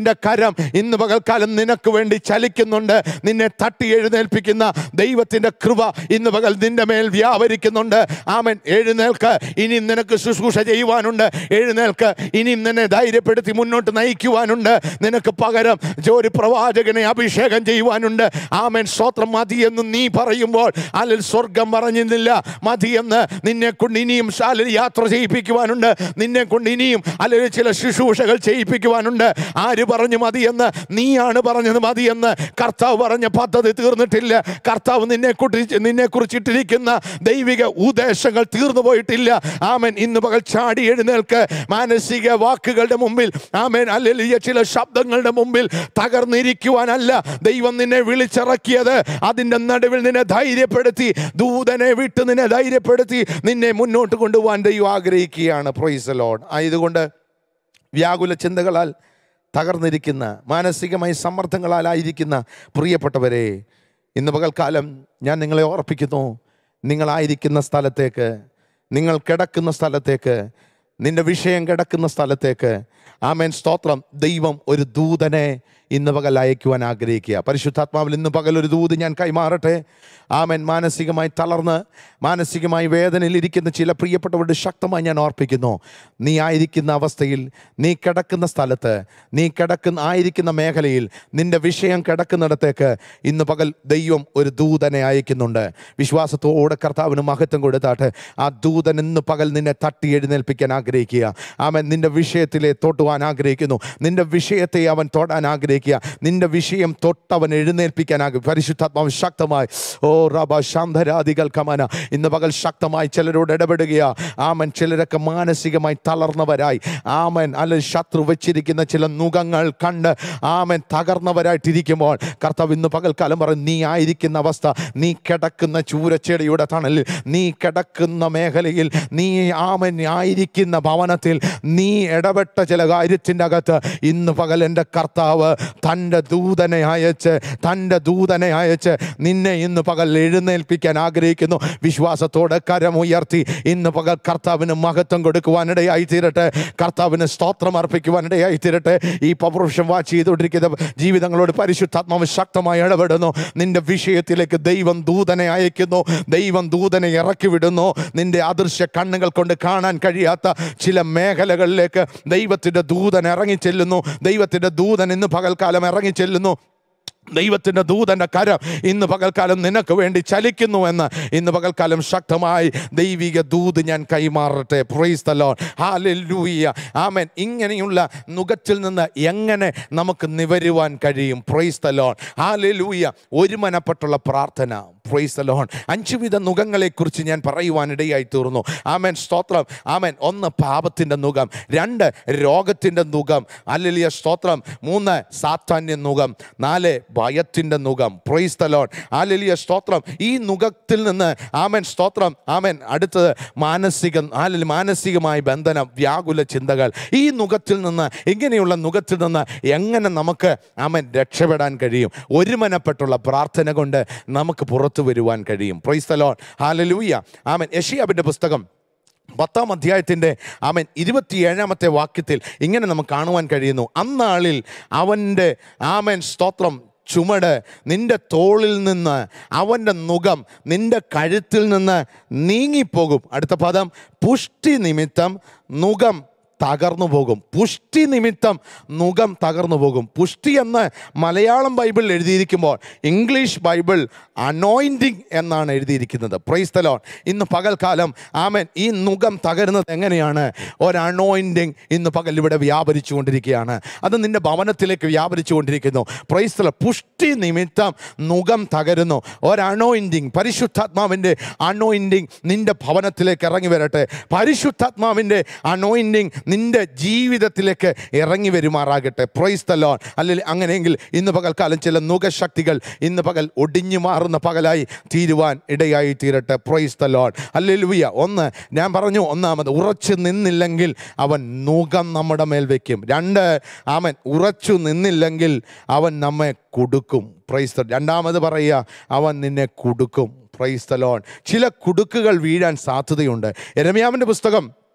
ദൈവത്തിൻ്റെ കരം ഇന്ന് പകൽക്കാലം നിനക്ക് വേണ്ടി ചലിക്കുന്നുണ്ട് നിന്നെ തട്ടി എഴുന്നേൽപ്പിക്കുന്ന ദൈവത്തിൻ്റെ കൃപ ഇന്ന് പകൽ നിന്റെ മേൽ വ്യാപരിക്കുന്നുണ്ട് ആമൻ എഴുന്നേൽക്ക് ഇനി നിനക്ക് ശുശ്രൂഷ ചെയ്യുവാനുണ്ട് എഴുന്നേൽക്ക് ഇനിയും നിന്നെ ധൈര്യപ്പെടുത്തി മുന്നോട്ട് നയിക്കുവാനുണ്ട് നിനക്ക് പകരം ഒരു പ്രവാചകനെ അഭിഷേകം ചെയ്യുവാനുണ്ട് ആമൻ സ്വത്രം മതിയെന്ന് നീ പറയുമ്പോൾ അല്ലെങ്കിൽ സ്വർഗം പറഞ്ഞിരുന്നില്ല മതിയെന്ന് നിന്നെ കൊണ്ട് ഇനിയും അല്ലെങ്കിൽ യാത്ര ചെയ്യിപ്പിക്കുവാനുണ്ട് നിന്നെ കൊണ്ട് ഇനിയും അല്ലെങ്കിൽ ചില ശുശ്രൂഷകൾ ചെയ്യിപ്പിക്കുവാനുണ്ട് ആര് പറഞ്ഞു മതിയെന്ന് നീയാണ് പറഞ്ഞത് മതിയെന്ന് കർത്താവ് പറഞ്ഞ പദ്ധതി തീർന്നിട്ടില്ല കർത്താവ് നിന്നെ കുറിച്ച് നിന്നെ കുറിച്ചിട്ടിരിക്കുന്ന ദൈവിക ഉദ്ദേശങ്ങൾ തീർന്നു പോയിട്ടില്ല ആമൻ ഇന്ന് പകൽ ചാടി എഴുന്നേൽക്ക് മാനസിക വാക്കുകളുടെ മുമ്പിൽ ആമൻ അല്ലെങ്കിൽ ചില ശബ്ദങ്ങളുടെ മുമ്പിൽ തകർന്നിരിക്കുവാനല്ല ദൈവം നിന്നെ വിളിച്ചിറക്കിയത് അതിൻ്റെ നടുവിൽ നിന്നെ ധൈര്യപ്പെടുത്തി ദൂതനെ വിട്ട് നിന്നെ ധൈര്യപ്പെടുത്തി നിന്നെ മുന്നോട്ട് കൊണ്ടുപോകാൻ ദൈവം ആഗ്രഹിക്കുകയാണ് പ്രൊയ്സ് ലോഡ് ആയതുകൊണ്ട് വ്യാകുല ചിന്തകളാൽ തകർന്നിരിക്കുന്ന മാനസികമായി സമ്മർദ്ദങ്ങളാലായിരിക്കുന്ന പ്രിയപ്പെട്ടവരെ ഇന്ന് പകൽക്കാലം ഞാൻ നിങ്ങളെ ഓർപ്പിക്കുന്നു നിങ്ങളായിരിക്കുന്ന സ്ഥലത്തേക്ക് നിങ്ങൾ കിടക്കുന്ന സ്ഥലത്തേക്ക് നിന്റെ വിഷയം കിടക്കുന്ന സ്ഥലത്തേക്ക് ആമേൻ സ്തോത്രം ദൈവം ഒരു ദൂതനെ ഇന്ന് പകൽ അയക്കുവാൻ ആഗ്രഹിക്കുക പരിശുദ്ധാത്മാവിൽ ഇന്ന് പകൽ ഒരു ദൂത് ഞാൻ കൈമാറട്ടെ ആമൻ മാനസികമായി തളർന്ന് മാനസികമായി വേദനയിലിരിക്കുന്ന ചില പ്രിയപ്പെട്ടവരുടെ ശക്തമായി ഞാൻ ഓർപ്പിക്കുന്നു നീ ആയിരിക്കുന്ന അവസ്ഥയിൽ നീ കിടക്കുന്ന സ്ഥലത്ത് നീ കിടക്കുന്ന ആയിരിക്കുന്ന മേഖലയിൽ നിന്റെ വിഷയം കിടക്കുന്നിടത്തേക്ക് ഇന്ന് പകൽ ദൈവം ഒരു ദൂതനെ അയക്കുന്നുണ്ട് വിശ്വാസത്തോടെ കർത്താവിന് മഹത്വം കൊടുത്താട്ട് ആ ദൂതൻ ഇന്ന് പകൽ നിന്നെ തട്ടി എഴുന്നേൽപ്പിക്കാൻ ആഗ്രഹിക്കുക അവൻ നിന്റെ വിഷയത്തിലെ തൊട്ടുവാൻ ആഗ്രഹിക്കുന്നു നിന്റെ വിഷയത്തെ അവൻ തൊടാൻ ആഗ്രഹിക്കുക നിന്റെ വിഷയം തൊട്ടവൻ എഴുന്നേൽപ്പിക്കാൻ ആഗ്രഹിക്കും പരിശുദ്ധാത്മാവ് ശക്തമായി ഓ റബ ശാന്തരാദികൾ കമന ഇന്ന് പകൽ ശക്തമായി ചിലരോട് ഇടപെടുകയാ ആമൻ ചിലരൊക്കെ മാനസികമായി തളർന്നവരായി ആമൻ അല്ല ശത്രു വെച്ചിരിക്കുന്ന ചില നുഖങ്ങൾ കണ്ട് ആമൻ തകർന്നവരായിട്ടിരിക്കുമ്പോൾ കർത്താവ് ഇന്ന് പകൽക്കാലം പറയും നീ ആയിരിക്കുന്ന അവസ്ഥ നീ കിടക്കുന്ന ചൂരച്ചെടിയുടെ തണലിൽ നീ കിടക്കുന്ന മേഖലയിൽ നീ ആമൻ ആയിരിക്കുന്ന ഭവനത്തിൽ നീ ഇടപെട്ട ചില കാര്യത്തിൻ്റെ അകത്ത് ഇന്ന് പകൽ എൻ്റെ കർത്താവ് തൻ്റെ ദൂതനെ അയച്ച് തൻ്റെ ദൂതനെ അയച്ച് നിന്നെ ഇന്ന് പകൽ എഴുന്നേൽപ്പിക്കാൻ ആഗ്രഹിക്കുന്നു വിശ്വാസത്തോടെ കരമുയർത്തി ഇന്ന് പകൽ കർത്താവിന് മഹത്വം കൊടുക്കുവാനിടയായി തീരട്ടെ കർത്താവിന് സ്തോത്രം അർപ്പിക്കുവാനിടയായി തീരട്ടെ ഈ പൗരുഷം വാച്ച് ചെയ്തുകൊണ്ടിരിക്കുന്ന ജീവിതങ്ങളോട് പരിശുദ്ധാത്മാവ് ശക്തമായി ഇടപെടുന്നു നിന്റെ വിഷയത്തിലേക്ക് ദൈവം ദൂതനെ അയക്കുന്നു ദൈവം ദൂതനെ ഇറക്കി വിടുന്നു നിന്റെ അദൃശ്യ കണ്ണുകൾ കൊണ്ട് കാണാൻ കഴിയാത്ത ചില മേഖലകളിലേക്ക് ദൈവത്തിൻ്റെ ദൂതൻ ഇറങ്ങി ചെല്ലുന്നു ദൈവത്തിൻ്റെ ദൂതൻ ഇന്ന് പകൽക്കാലം ഇറങ്ങി ചെല്ലുന്നു ദൈവത്തിൻ്റെ ദൂതൻ്റെ കരം ഇന്ന് പകൽക്കാലം നിനക്ക് വേണ്ടി ചലിക്കുന്നു എന്ന് ഇന്ന് പകൽക്കാലം ശക്തമായി ദൈവിക ദൂത് ഞാൻ കൈമാറട്ടെ പ്രൈസ് തലോൺ ഹാലൂയ ആമൻ ഇങ്ങനെയുള്ള നുകത്തിൽ നിന്ന് എങ്ങനെ നമുക്ക് നിവരുവാൻ കഴിയും പ്രൈസ് തലോൺ ഹാലൂയ ഒരുമനപ്പെട്ടുള്ള പ്രാർത്ഥന പ്രൈസ് തലോൺ അഞ്ചു വിധ നുഖങ്ങളെക്കുറിച്ച് ഞാൻ പറയുവാനിടയായി തീർന്നു ആമൻ സ്തോത്രം ആമൻ ഒന്ന് പാപത്തിൻ്റെ നുഖം രണ്ട് രോഗത്തിൻ്റെ നുഖം അല്ലലിയ സ്തോത്രം മൂന്ന് സാത്താന്യ നുഖം നാല് ഭയത്തിൻ്റെ നുഖം പ്രൈസ് തലോൺ ആലലിയ സ്തോത്രം ഈ നുഖത്തിൽ നിന്ന് ആമൻ സ്തോത്രം ആമൻ അടുത്തത് മാനസിക ആലിൽ മാനസികമായ ബന്ധനം വ്യാകുല ചിന്തകൾ ഈ നുഖത്തിൽ നിന്ന് ഇങ്ങനെയുള്ള നുഖത്തിൽ നിന്ന് എങ്ങനെ നമുക്ക് ആമൻ രക്ഷപ്പെടാൻ കഴിയും ഒരുമനപ്പെട്ടുള്ള പ്രാർത്ഥന കൊണ്ട് നമുക്ക് പുറത്തു വരുവാൻ കഴിയും പ്രൈസ് തലോൺ ഹാലലൂയ ആമൻ യഷിയാബിൻ്റെ പുസ്തകം പത്താം അധ്യായത്തിൻ്റെ അവൻ ഇരുപത്തിയേഴാമത്തെ വാക്യത്തിൽ ഇങ്ങനെ നമുക്ക് കാണുവാൻ കഴിയുന്നു അന്നാളിൽ അവൻ്റെ ആമൻ സ്തോത്രം ചുമട് നിന്റെ തോളിൽ നിന്ന് അവൻ്റെ നുഖം നിന്റെ കഴുത്തിൽ നിന്ന് നീങ്ങിപ്പോകും അടുത്ത പദം പുഷ്ടി നിമിത്തം നുഖം തകർന്നു പോകും പുഷ്ടി നിമിത്തം നുഖം തകർന്നു പോകും പുഷ്ടി എന്ന് മലയാളം ബൈബിളിൽ എഴുതിയിരിക്കുമ്പോൾ ഇംഗ്ലീഷ് ബൈബിൾ അനോയിൻറ്റിങ് എന്നാണ് എഴുതിയിരിക്കുന്നത് പ്രൈസ് തലോൺ ഇന്ന് പകൽക്കാലം ആമൻ ഈ നുഖം തകരുന്നത് എങ്ങനെയാണ് ഒരു അനോയിൻറ്റിങ് ഇന്ന് പകൽ ഇവിടെ വ്യാപരിച്ചു കൊണ്ടിരിക്കുകയാണ് അത് നിന്റെ ഭവനത്തിലേക്ക് വ്യാപരിച്ചു കൊണ്ടിരിക്കുന്നു പ്രൈസ് തല പുഷ്ടി നിമിത്തം നുഖം തകരുന്നു ഒരു അനോയിൻറ്റിങ് പരിശുദ്ധാത്മാവിൻ്റെ അനോയിൻറ്റിങ് നിന്റെ ഭവനത്തിലേക്ക് ഇറങ്ങി വരട്ടെ പരിശുദ്ധാത്മാവിൻ്റെ അനോയിൻറ്റിങ് നിന്റെ ജീവിതത്തിലേക്ക് ഇറങ്ങി വരുമാറാകട്ടെ പ്രൈസ് തലോൺ അല്ലെങ്കിൽ അങ്ങനെയെങ്കിൽ ഇന്ന് പകൽക്കാലം ചില നുഖശക്തികൾ ഇന്ന് പകൽ ഒടിഞ്ഞു മാറുന്ന പകലായി തീരുവാൻ ഇടയായി തീരട്ടെ പ്രൈസ് തലോൺ അല്ലെലുവിയ ഒന്ന് ഞാൻ പറഞ്ഞു ഒന്നാമത് ഉറച്ചു നിന്നില്ലെങ്കിൽ അവൻ നുഖം നമ്മുടെ മേൽ വയ്ക്കും രണ്ട് അവൻ ഉറച്ചു നിന്നില്ലെങ്കിൽ അവൻ നമ്മെ കൊടുക്കും പ്രൈസ് രണ്ടാമത് പറയുക അവൻ നിന്നെ കൊടുക്കും പ്രൈസ് തലോൺ ചില കുടുക്കുകൾ വീഴാൻ സാധ്യതയുണ്ട് എരമ്യാവിൻ്റെ പുസ്തകം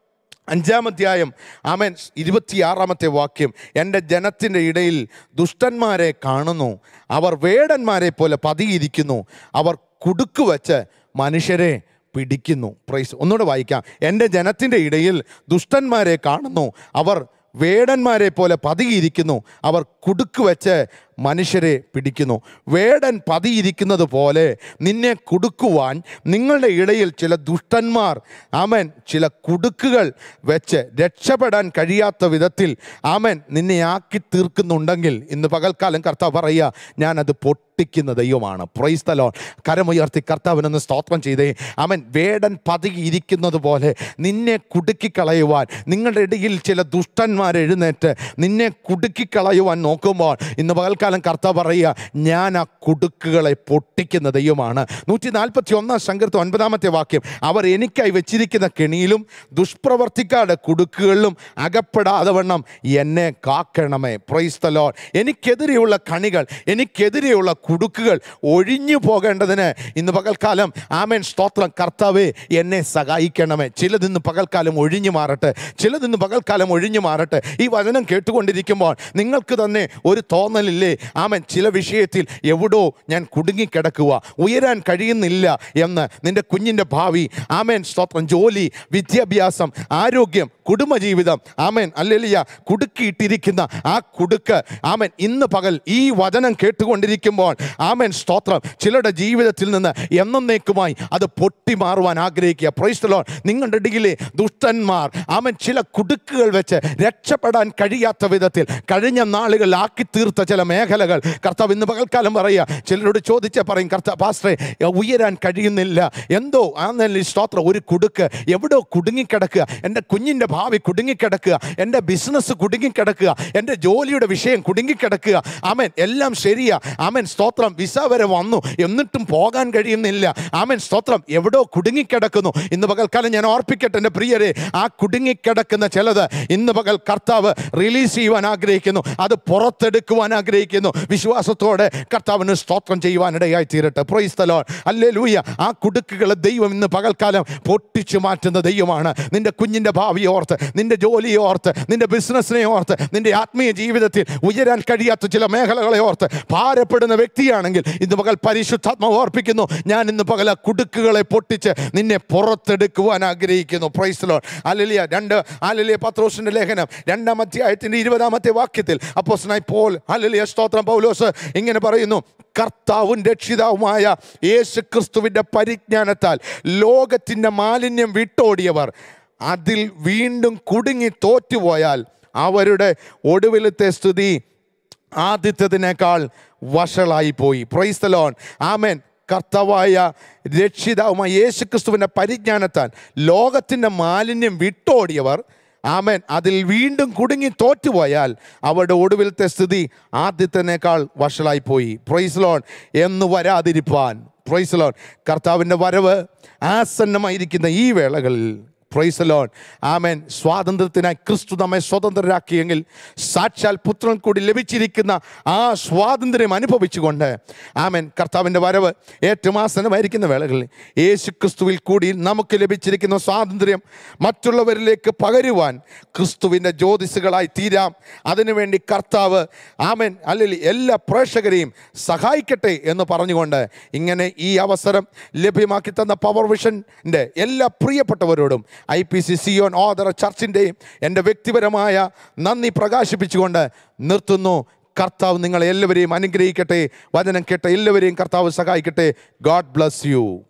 അഞ്ചാമധ്യായം ആമൻ ഇരുപത്തിയാറാമത്തെ വാക്യം എൻ്റെ ജനത്തിൻ്റെ ഇടയിൽ ദുഷ്ടന്മാരെ കാണുന്നു അവർ വേടന്മാരെ പോലെ പതിയിരിക്കുന്നു അവർ കുടുക്ക് വച്ച് മനുഷ്യരെ പിടിക്കുന്നു പ്രൈസ് ഒന്നുകൂടെ വായിക്കാം എൻ്റെ ജനത്തിൻ്റെ ഇടയിൽ ദുഷ്ടന്മാരെ കാണുന്നു അവർ വേടന്മാരെ പോലെ പതിയിരിക്കുന്നു അവർ കുടുക്ക് വെച്ച് മനുഷ്യരെ പിടിക്കുന്നു വേടൻ പതിയിരിക്കുന്നത് പോലെ നിന്നെ കുടുക്കുവാൻ നിങ്ങളുടെ ഇടയിൽ ചില ദുഷ്ടന്മാർ ആമൻ ചില കുടുക്കുകൾ വെച്ച് രക്ഷപ്പെടാൻ കഴിയാത്ത വിധത്തിൽ ആമൻ നിന്നെ ആക്കി തീർക്കുന്നുണ്ടെങ്കിൽ ഇന്ന് പകൽക്കാലം കർത്താവ് പറയുക ഞാനത് പൊട്ടിക്കുന്ന ദൈവമാണ് പ്രൈസ് തലോ കരമുയർത്തി കർത്താവിനൊന്ന് സ്തോത്രം ചെയ്തേ അവൻ വേടൻ പതുകിയിരിക്കുന്നത് പോലെ നിന്നെ കുടുക്കിക്കളയുവാൻ നിങ്ങളുടെ ഇടയിൽ ചില ദുഷ്ടന്മാർ എഴുന്നേറ്റ് നിന്നെ കുടുക്കിക്കളയുവാൻ നോക്കുമ്പോൾ ഇന്ന് പകൽക്കാലം കർത്താവ് പറയുക ഞാൻ ആ കുടുക്കുകളെ പൊട്ടിക്കുന്ന ദൈവമാണ് നൂറ്റി നാൽപ്പത്തി ഒന്നാം സങ്കീർത്തം ഒൻപതാമത്തെ വാക്യം അവർ എനിക്കായി വെച്ചിരിക്കുന്ന കെണിയിലും ദുഷ്പ്രവർത്തിക്കാരുടെ കുടുക്കുകളിലും അകപ്പെടാതെ വണ്ണം എന്നെ കാക്കണമേ പ്രൈസ്തലോ എനിക്കെതിരെയുള്ള കണികൾ എനിക്കെതിരെയുള്ള കുടുക്കുകൾ ഒഴിഞ്ഞു പോകേണ്ടതിന് ഇന്ന് പകൽക്കാലം ആമേൻ സ്തോത്രം കർത്താവേ എന്നെ സഹായിക്കണമേ ചിലതിന്ന് പകൽക്കാലം ഒഴിഞ്ഞു മാറട്ടെ ചിലതിന്ന് പകൽക്കാലം ഒഴിഞ്ഞു മാറട്ടെ ഈ വചനം കേട്ടുകൊണ്ടിരിക്കുമ്പോൾ നിങ്ങൾക്ക് തന്നെ ഒരു തോന്നലില്ലേ ആമൻ ചില വിഷയത്തിൽ എവിടോ ഞാൻ കുടുങ്ങിക്കിടക്കുക ഉയരാൻ കഴിയുന്നില്ല എന്ന് നിന്റെ കുഞ്ഞിൻ്റെ ഭാവി ആമേൻ സ്തോത്രം ജോലി വിദ്യാഭ്യാസം ആരോഗ്യം കുടുംബജീവിതം ആമേൻ അല്ലെലിയ കുടുക്കിയിട്ടിരിക്കുന്ന ആ കുടുക്ക് ആമൻ ഇന്ന് പകൽ ഈ വചനം കേട്ടുകൊണ്ടിരിക്കുമ്പോൾ ആമൻ സ്തോത്രം ചിലരുടെ ജീവിതത്തിൽ നിന്ന് എന്നേക്കുമായി അത് പൊട്ടി മാറുവാൻ ആഗ്രഹിക്കുക പ്രൈസ്തലോ നിങ്ങളുടെ ഇടയിലെ ദുഷ്ടന്മാർ ആമൻ ചില കുടുക്കുകൾ വെച്ച് രക്ഷപ്പെടാൻ കഴിയാത്ത വിധത്തിൽ കഴിഞ്ഞ നാളുകൾ ആക്കി തീർത്ത ചില മേഖലകൾ കർത്താവ് ഇന്ന് പകൽക്കാലം പറയുക ചിലരോട് ചോദിച്ചാൽ പറയും കർത്താവ് പാസ്റ്ററെ ഉയരാൻ കഴിയുന്നില്ല എന്തോ ആ നിലയിൽ സ്തോത്രം ഒരു കുടുക്ക് എവിടോ കുടുങ്ങിക്കിടക്കുക എൻ്റെ കുഞ്ഞിൻ്റെ ഭാവി കുടുങ്ങിക്കിടക്കുക എൻ്റെ ബിസിനസ് കുടുങ്ങിക്കിടക്കുക എൻ്റെ ജോലിയുടെ വിഷയം കുടുങ്ങിക്കിടക്കുക ആമൻ എല്ലാം ശരിയാ ആമൻ സ്തോത്രം വിസ വരെ വന്നു എന്നിട്ടും പോകാൻ കഴിയുന്നില്ല ആമൻ സ്തോത്രം എവിടോ കുടുങ്ങിക്കിടക്കുന്നു ഇന്ന് പകൽക്കാലം ഞാൻ ഓർപ്പിക്കട്ടെ എൻ്റെ പ്രിയരെ ആ കുടുങ്ങിക്കിടക്കുന്ന ചിലത് ഇന്ന് പകൽ കർത്താവ് റിലീസ് ചെയ്യുവാൻ ആഗ്രഹിക്കുന്നു അത് പുറത്തെടുക്കുവാൻ ആഗ്രഹിക്കുന്നു വിശ്വാസത്തോടെ കർത്താവിന് സ്തോത്രം ചെയ്യുവാനിടയായി തീരട്ടെ പ്രൊയ്സ്തലോ അല്ലേ ലൂയ ആ കുടുക്കുകളെ ദൈവം ഇന്ന് പകൽക്കാലം പൊട്ടിച്ചു മാറ്റുന്ന ദൈവമാണ് നിന്റെ കുഞ്ഞിൻ്റെ ഭാവിയെ ഓർത്ത് നിന്റെ ജോലിയെ ഓർത്ത് നിന്റെ ബിസിനസ്സിനെ ഓർത്ത് നിന്റെ ആത്മീയ ജീവിതത്തിൽ ഉയരാൻ കഴിയാത്ത ചില മേഖലകളെ ഓർത്ത് ഭാരപ്പെടുന്ന വ്യക്തിയാണെങ്കിൽ ഇന്ന് പകൽ പരിശുദ്ധാത്മ ഓർപ്പിക്കുന്നു ഞാൻ ഇന്ന് പകൽ ആ കുടുക്കുകളെ പൊട്ടിച്ച് നിന്നെ പുറത്തെടുക്കുവാൻ ആഗ്രഹിക്കുന്നു പ്രൈസ്ലോ അലലിയ രണ്ട് അലലിയ പത്രോസിന്റെ ലേഖനം രണ്ടാം അധ്യായത്തിന്റെ ഇരുപതാമത്തെ വാക്യത്തിൽ അപ്പോസ്നായി പോൽ അലലിയ സ്തോത്രം പൗലോസ് ഇങ്ങനെ പറയുന്നു കർത്താവും രക്ഷിതാവുമായ യേശു ക്രിസ്തുവിൻ്റെ പരിജ്ഞാനത്താൽ ലോകത്തിൻ്റെ മാലിന്യം വിട്ടോടിയവർ അതിൽ വീണ്ടും കുടുങ്ങി തോറ്റുപോയാൽ അവരുടെ ഒടുവിലത്തെ സ്ഥിതി ആദ്യത്തേതിനേക്കാൾ വഷളായി പോയി പ്രൈസ്തലോൺ ആമേൻ കർത്താവായ രക്ഷിതാവുമായ യേശു ക്രിസ്തുവിൻ്റെ പരിജ്ഞാനത്താൽ ലോകത്തിൻ്റെ മാലിന്യം വിട്ടോടിയവർ ആമേൻ അതിൽ വീണ്ടും കുടുങ്ങി തോറ്റുപോയാൽ അവരുടെ ഒടുവിലത്തെ സ്ഥിതി ആദ്യത്തേനേക്കാൾ വഷളായി പോയി പ്രൈസ്ലോൺ എന്ന് വരാതിരിപ്പാൻ പ്രൈസ്ലോൺ കർത്താവിൻ്റെ വരവ് ആസന്നമായിരിക്കുന്ന ഈ വേളകളിൽ പ്രൈസലോൺ ആമേൻ സ്വാതന്ത്ര്യത്തിനായി ക്രിസ്തു നമ്മെ സ്വതന്ത്രരാക്കിയെങ്കിൽ സാക്ഷാൽ പുത്രൻ കൂടി ലഭിച്ചിരിക്കുന്ന ആ സ്വാതന്ത്ര്യം അനുഭവിച്ചുകൊണ്ട് ആമേൻ കർത്താവിൻ്റെ വരവ് ഏറ്റവും ആസനമായിരിക്കുന്ന വേളകളിൽ യേശു ക്രിസ്തുവിൽ കൂടി നമുക്ക് ലഭിച്ചിരിക്കുന്ന സ്വാതന്ത്ര്യം മറ്റുള്ളവരിലേക്ക് പകരുവാൻ ക്രിസ്തുവിൻ്റെ ജ്യോതിസുകളായി തീരാം അതിനുവേണ്ടി കർത്താവ് ആമേൻ അല്ലെങ്കിൽ എല്ലാ പ്രേക്ഷകരെയും സഹായിക്കട്ടെ എന്ന് പറഞ്ഞുകൊണ്ട് ഇങ്ങനെ ഈ അവസരം ലഭ്യമാക്കി തന്ന പവർ വിഷൻ്റെ എല്ലാ പ്രിയപ്പെട്ടവരോടും ഐ പി സി സിയോൺ ഓദർ ചർച്ചിൻ്റെയും എൻ്റെ വ്യക്തിപരമായ നന്ദി പ്രകാശിപ്പിച്ചുകൊണ്ട് നിർത്തുന്നു കർത്താവ് നിങ്ങളെ എല്ലാവരെയും അനുഗ്രഹിക്കട്ടെ വചനം കേട്ട എല്ലാവരെയും കർത്താവ് സഹായിക്കട്ടെ ഗോഡ് ബ്ലസ് യു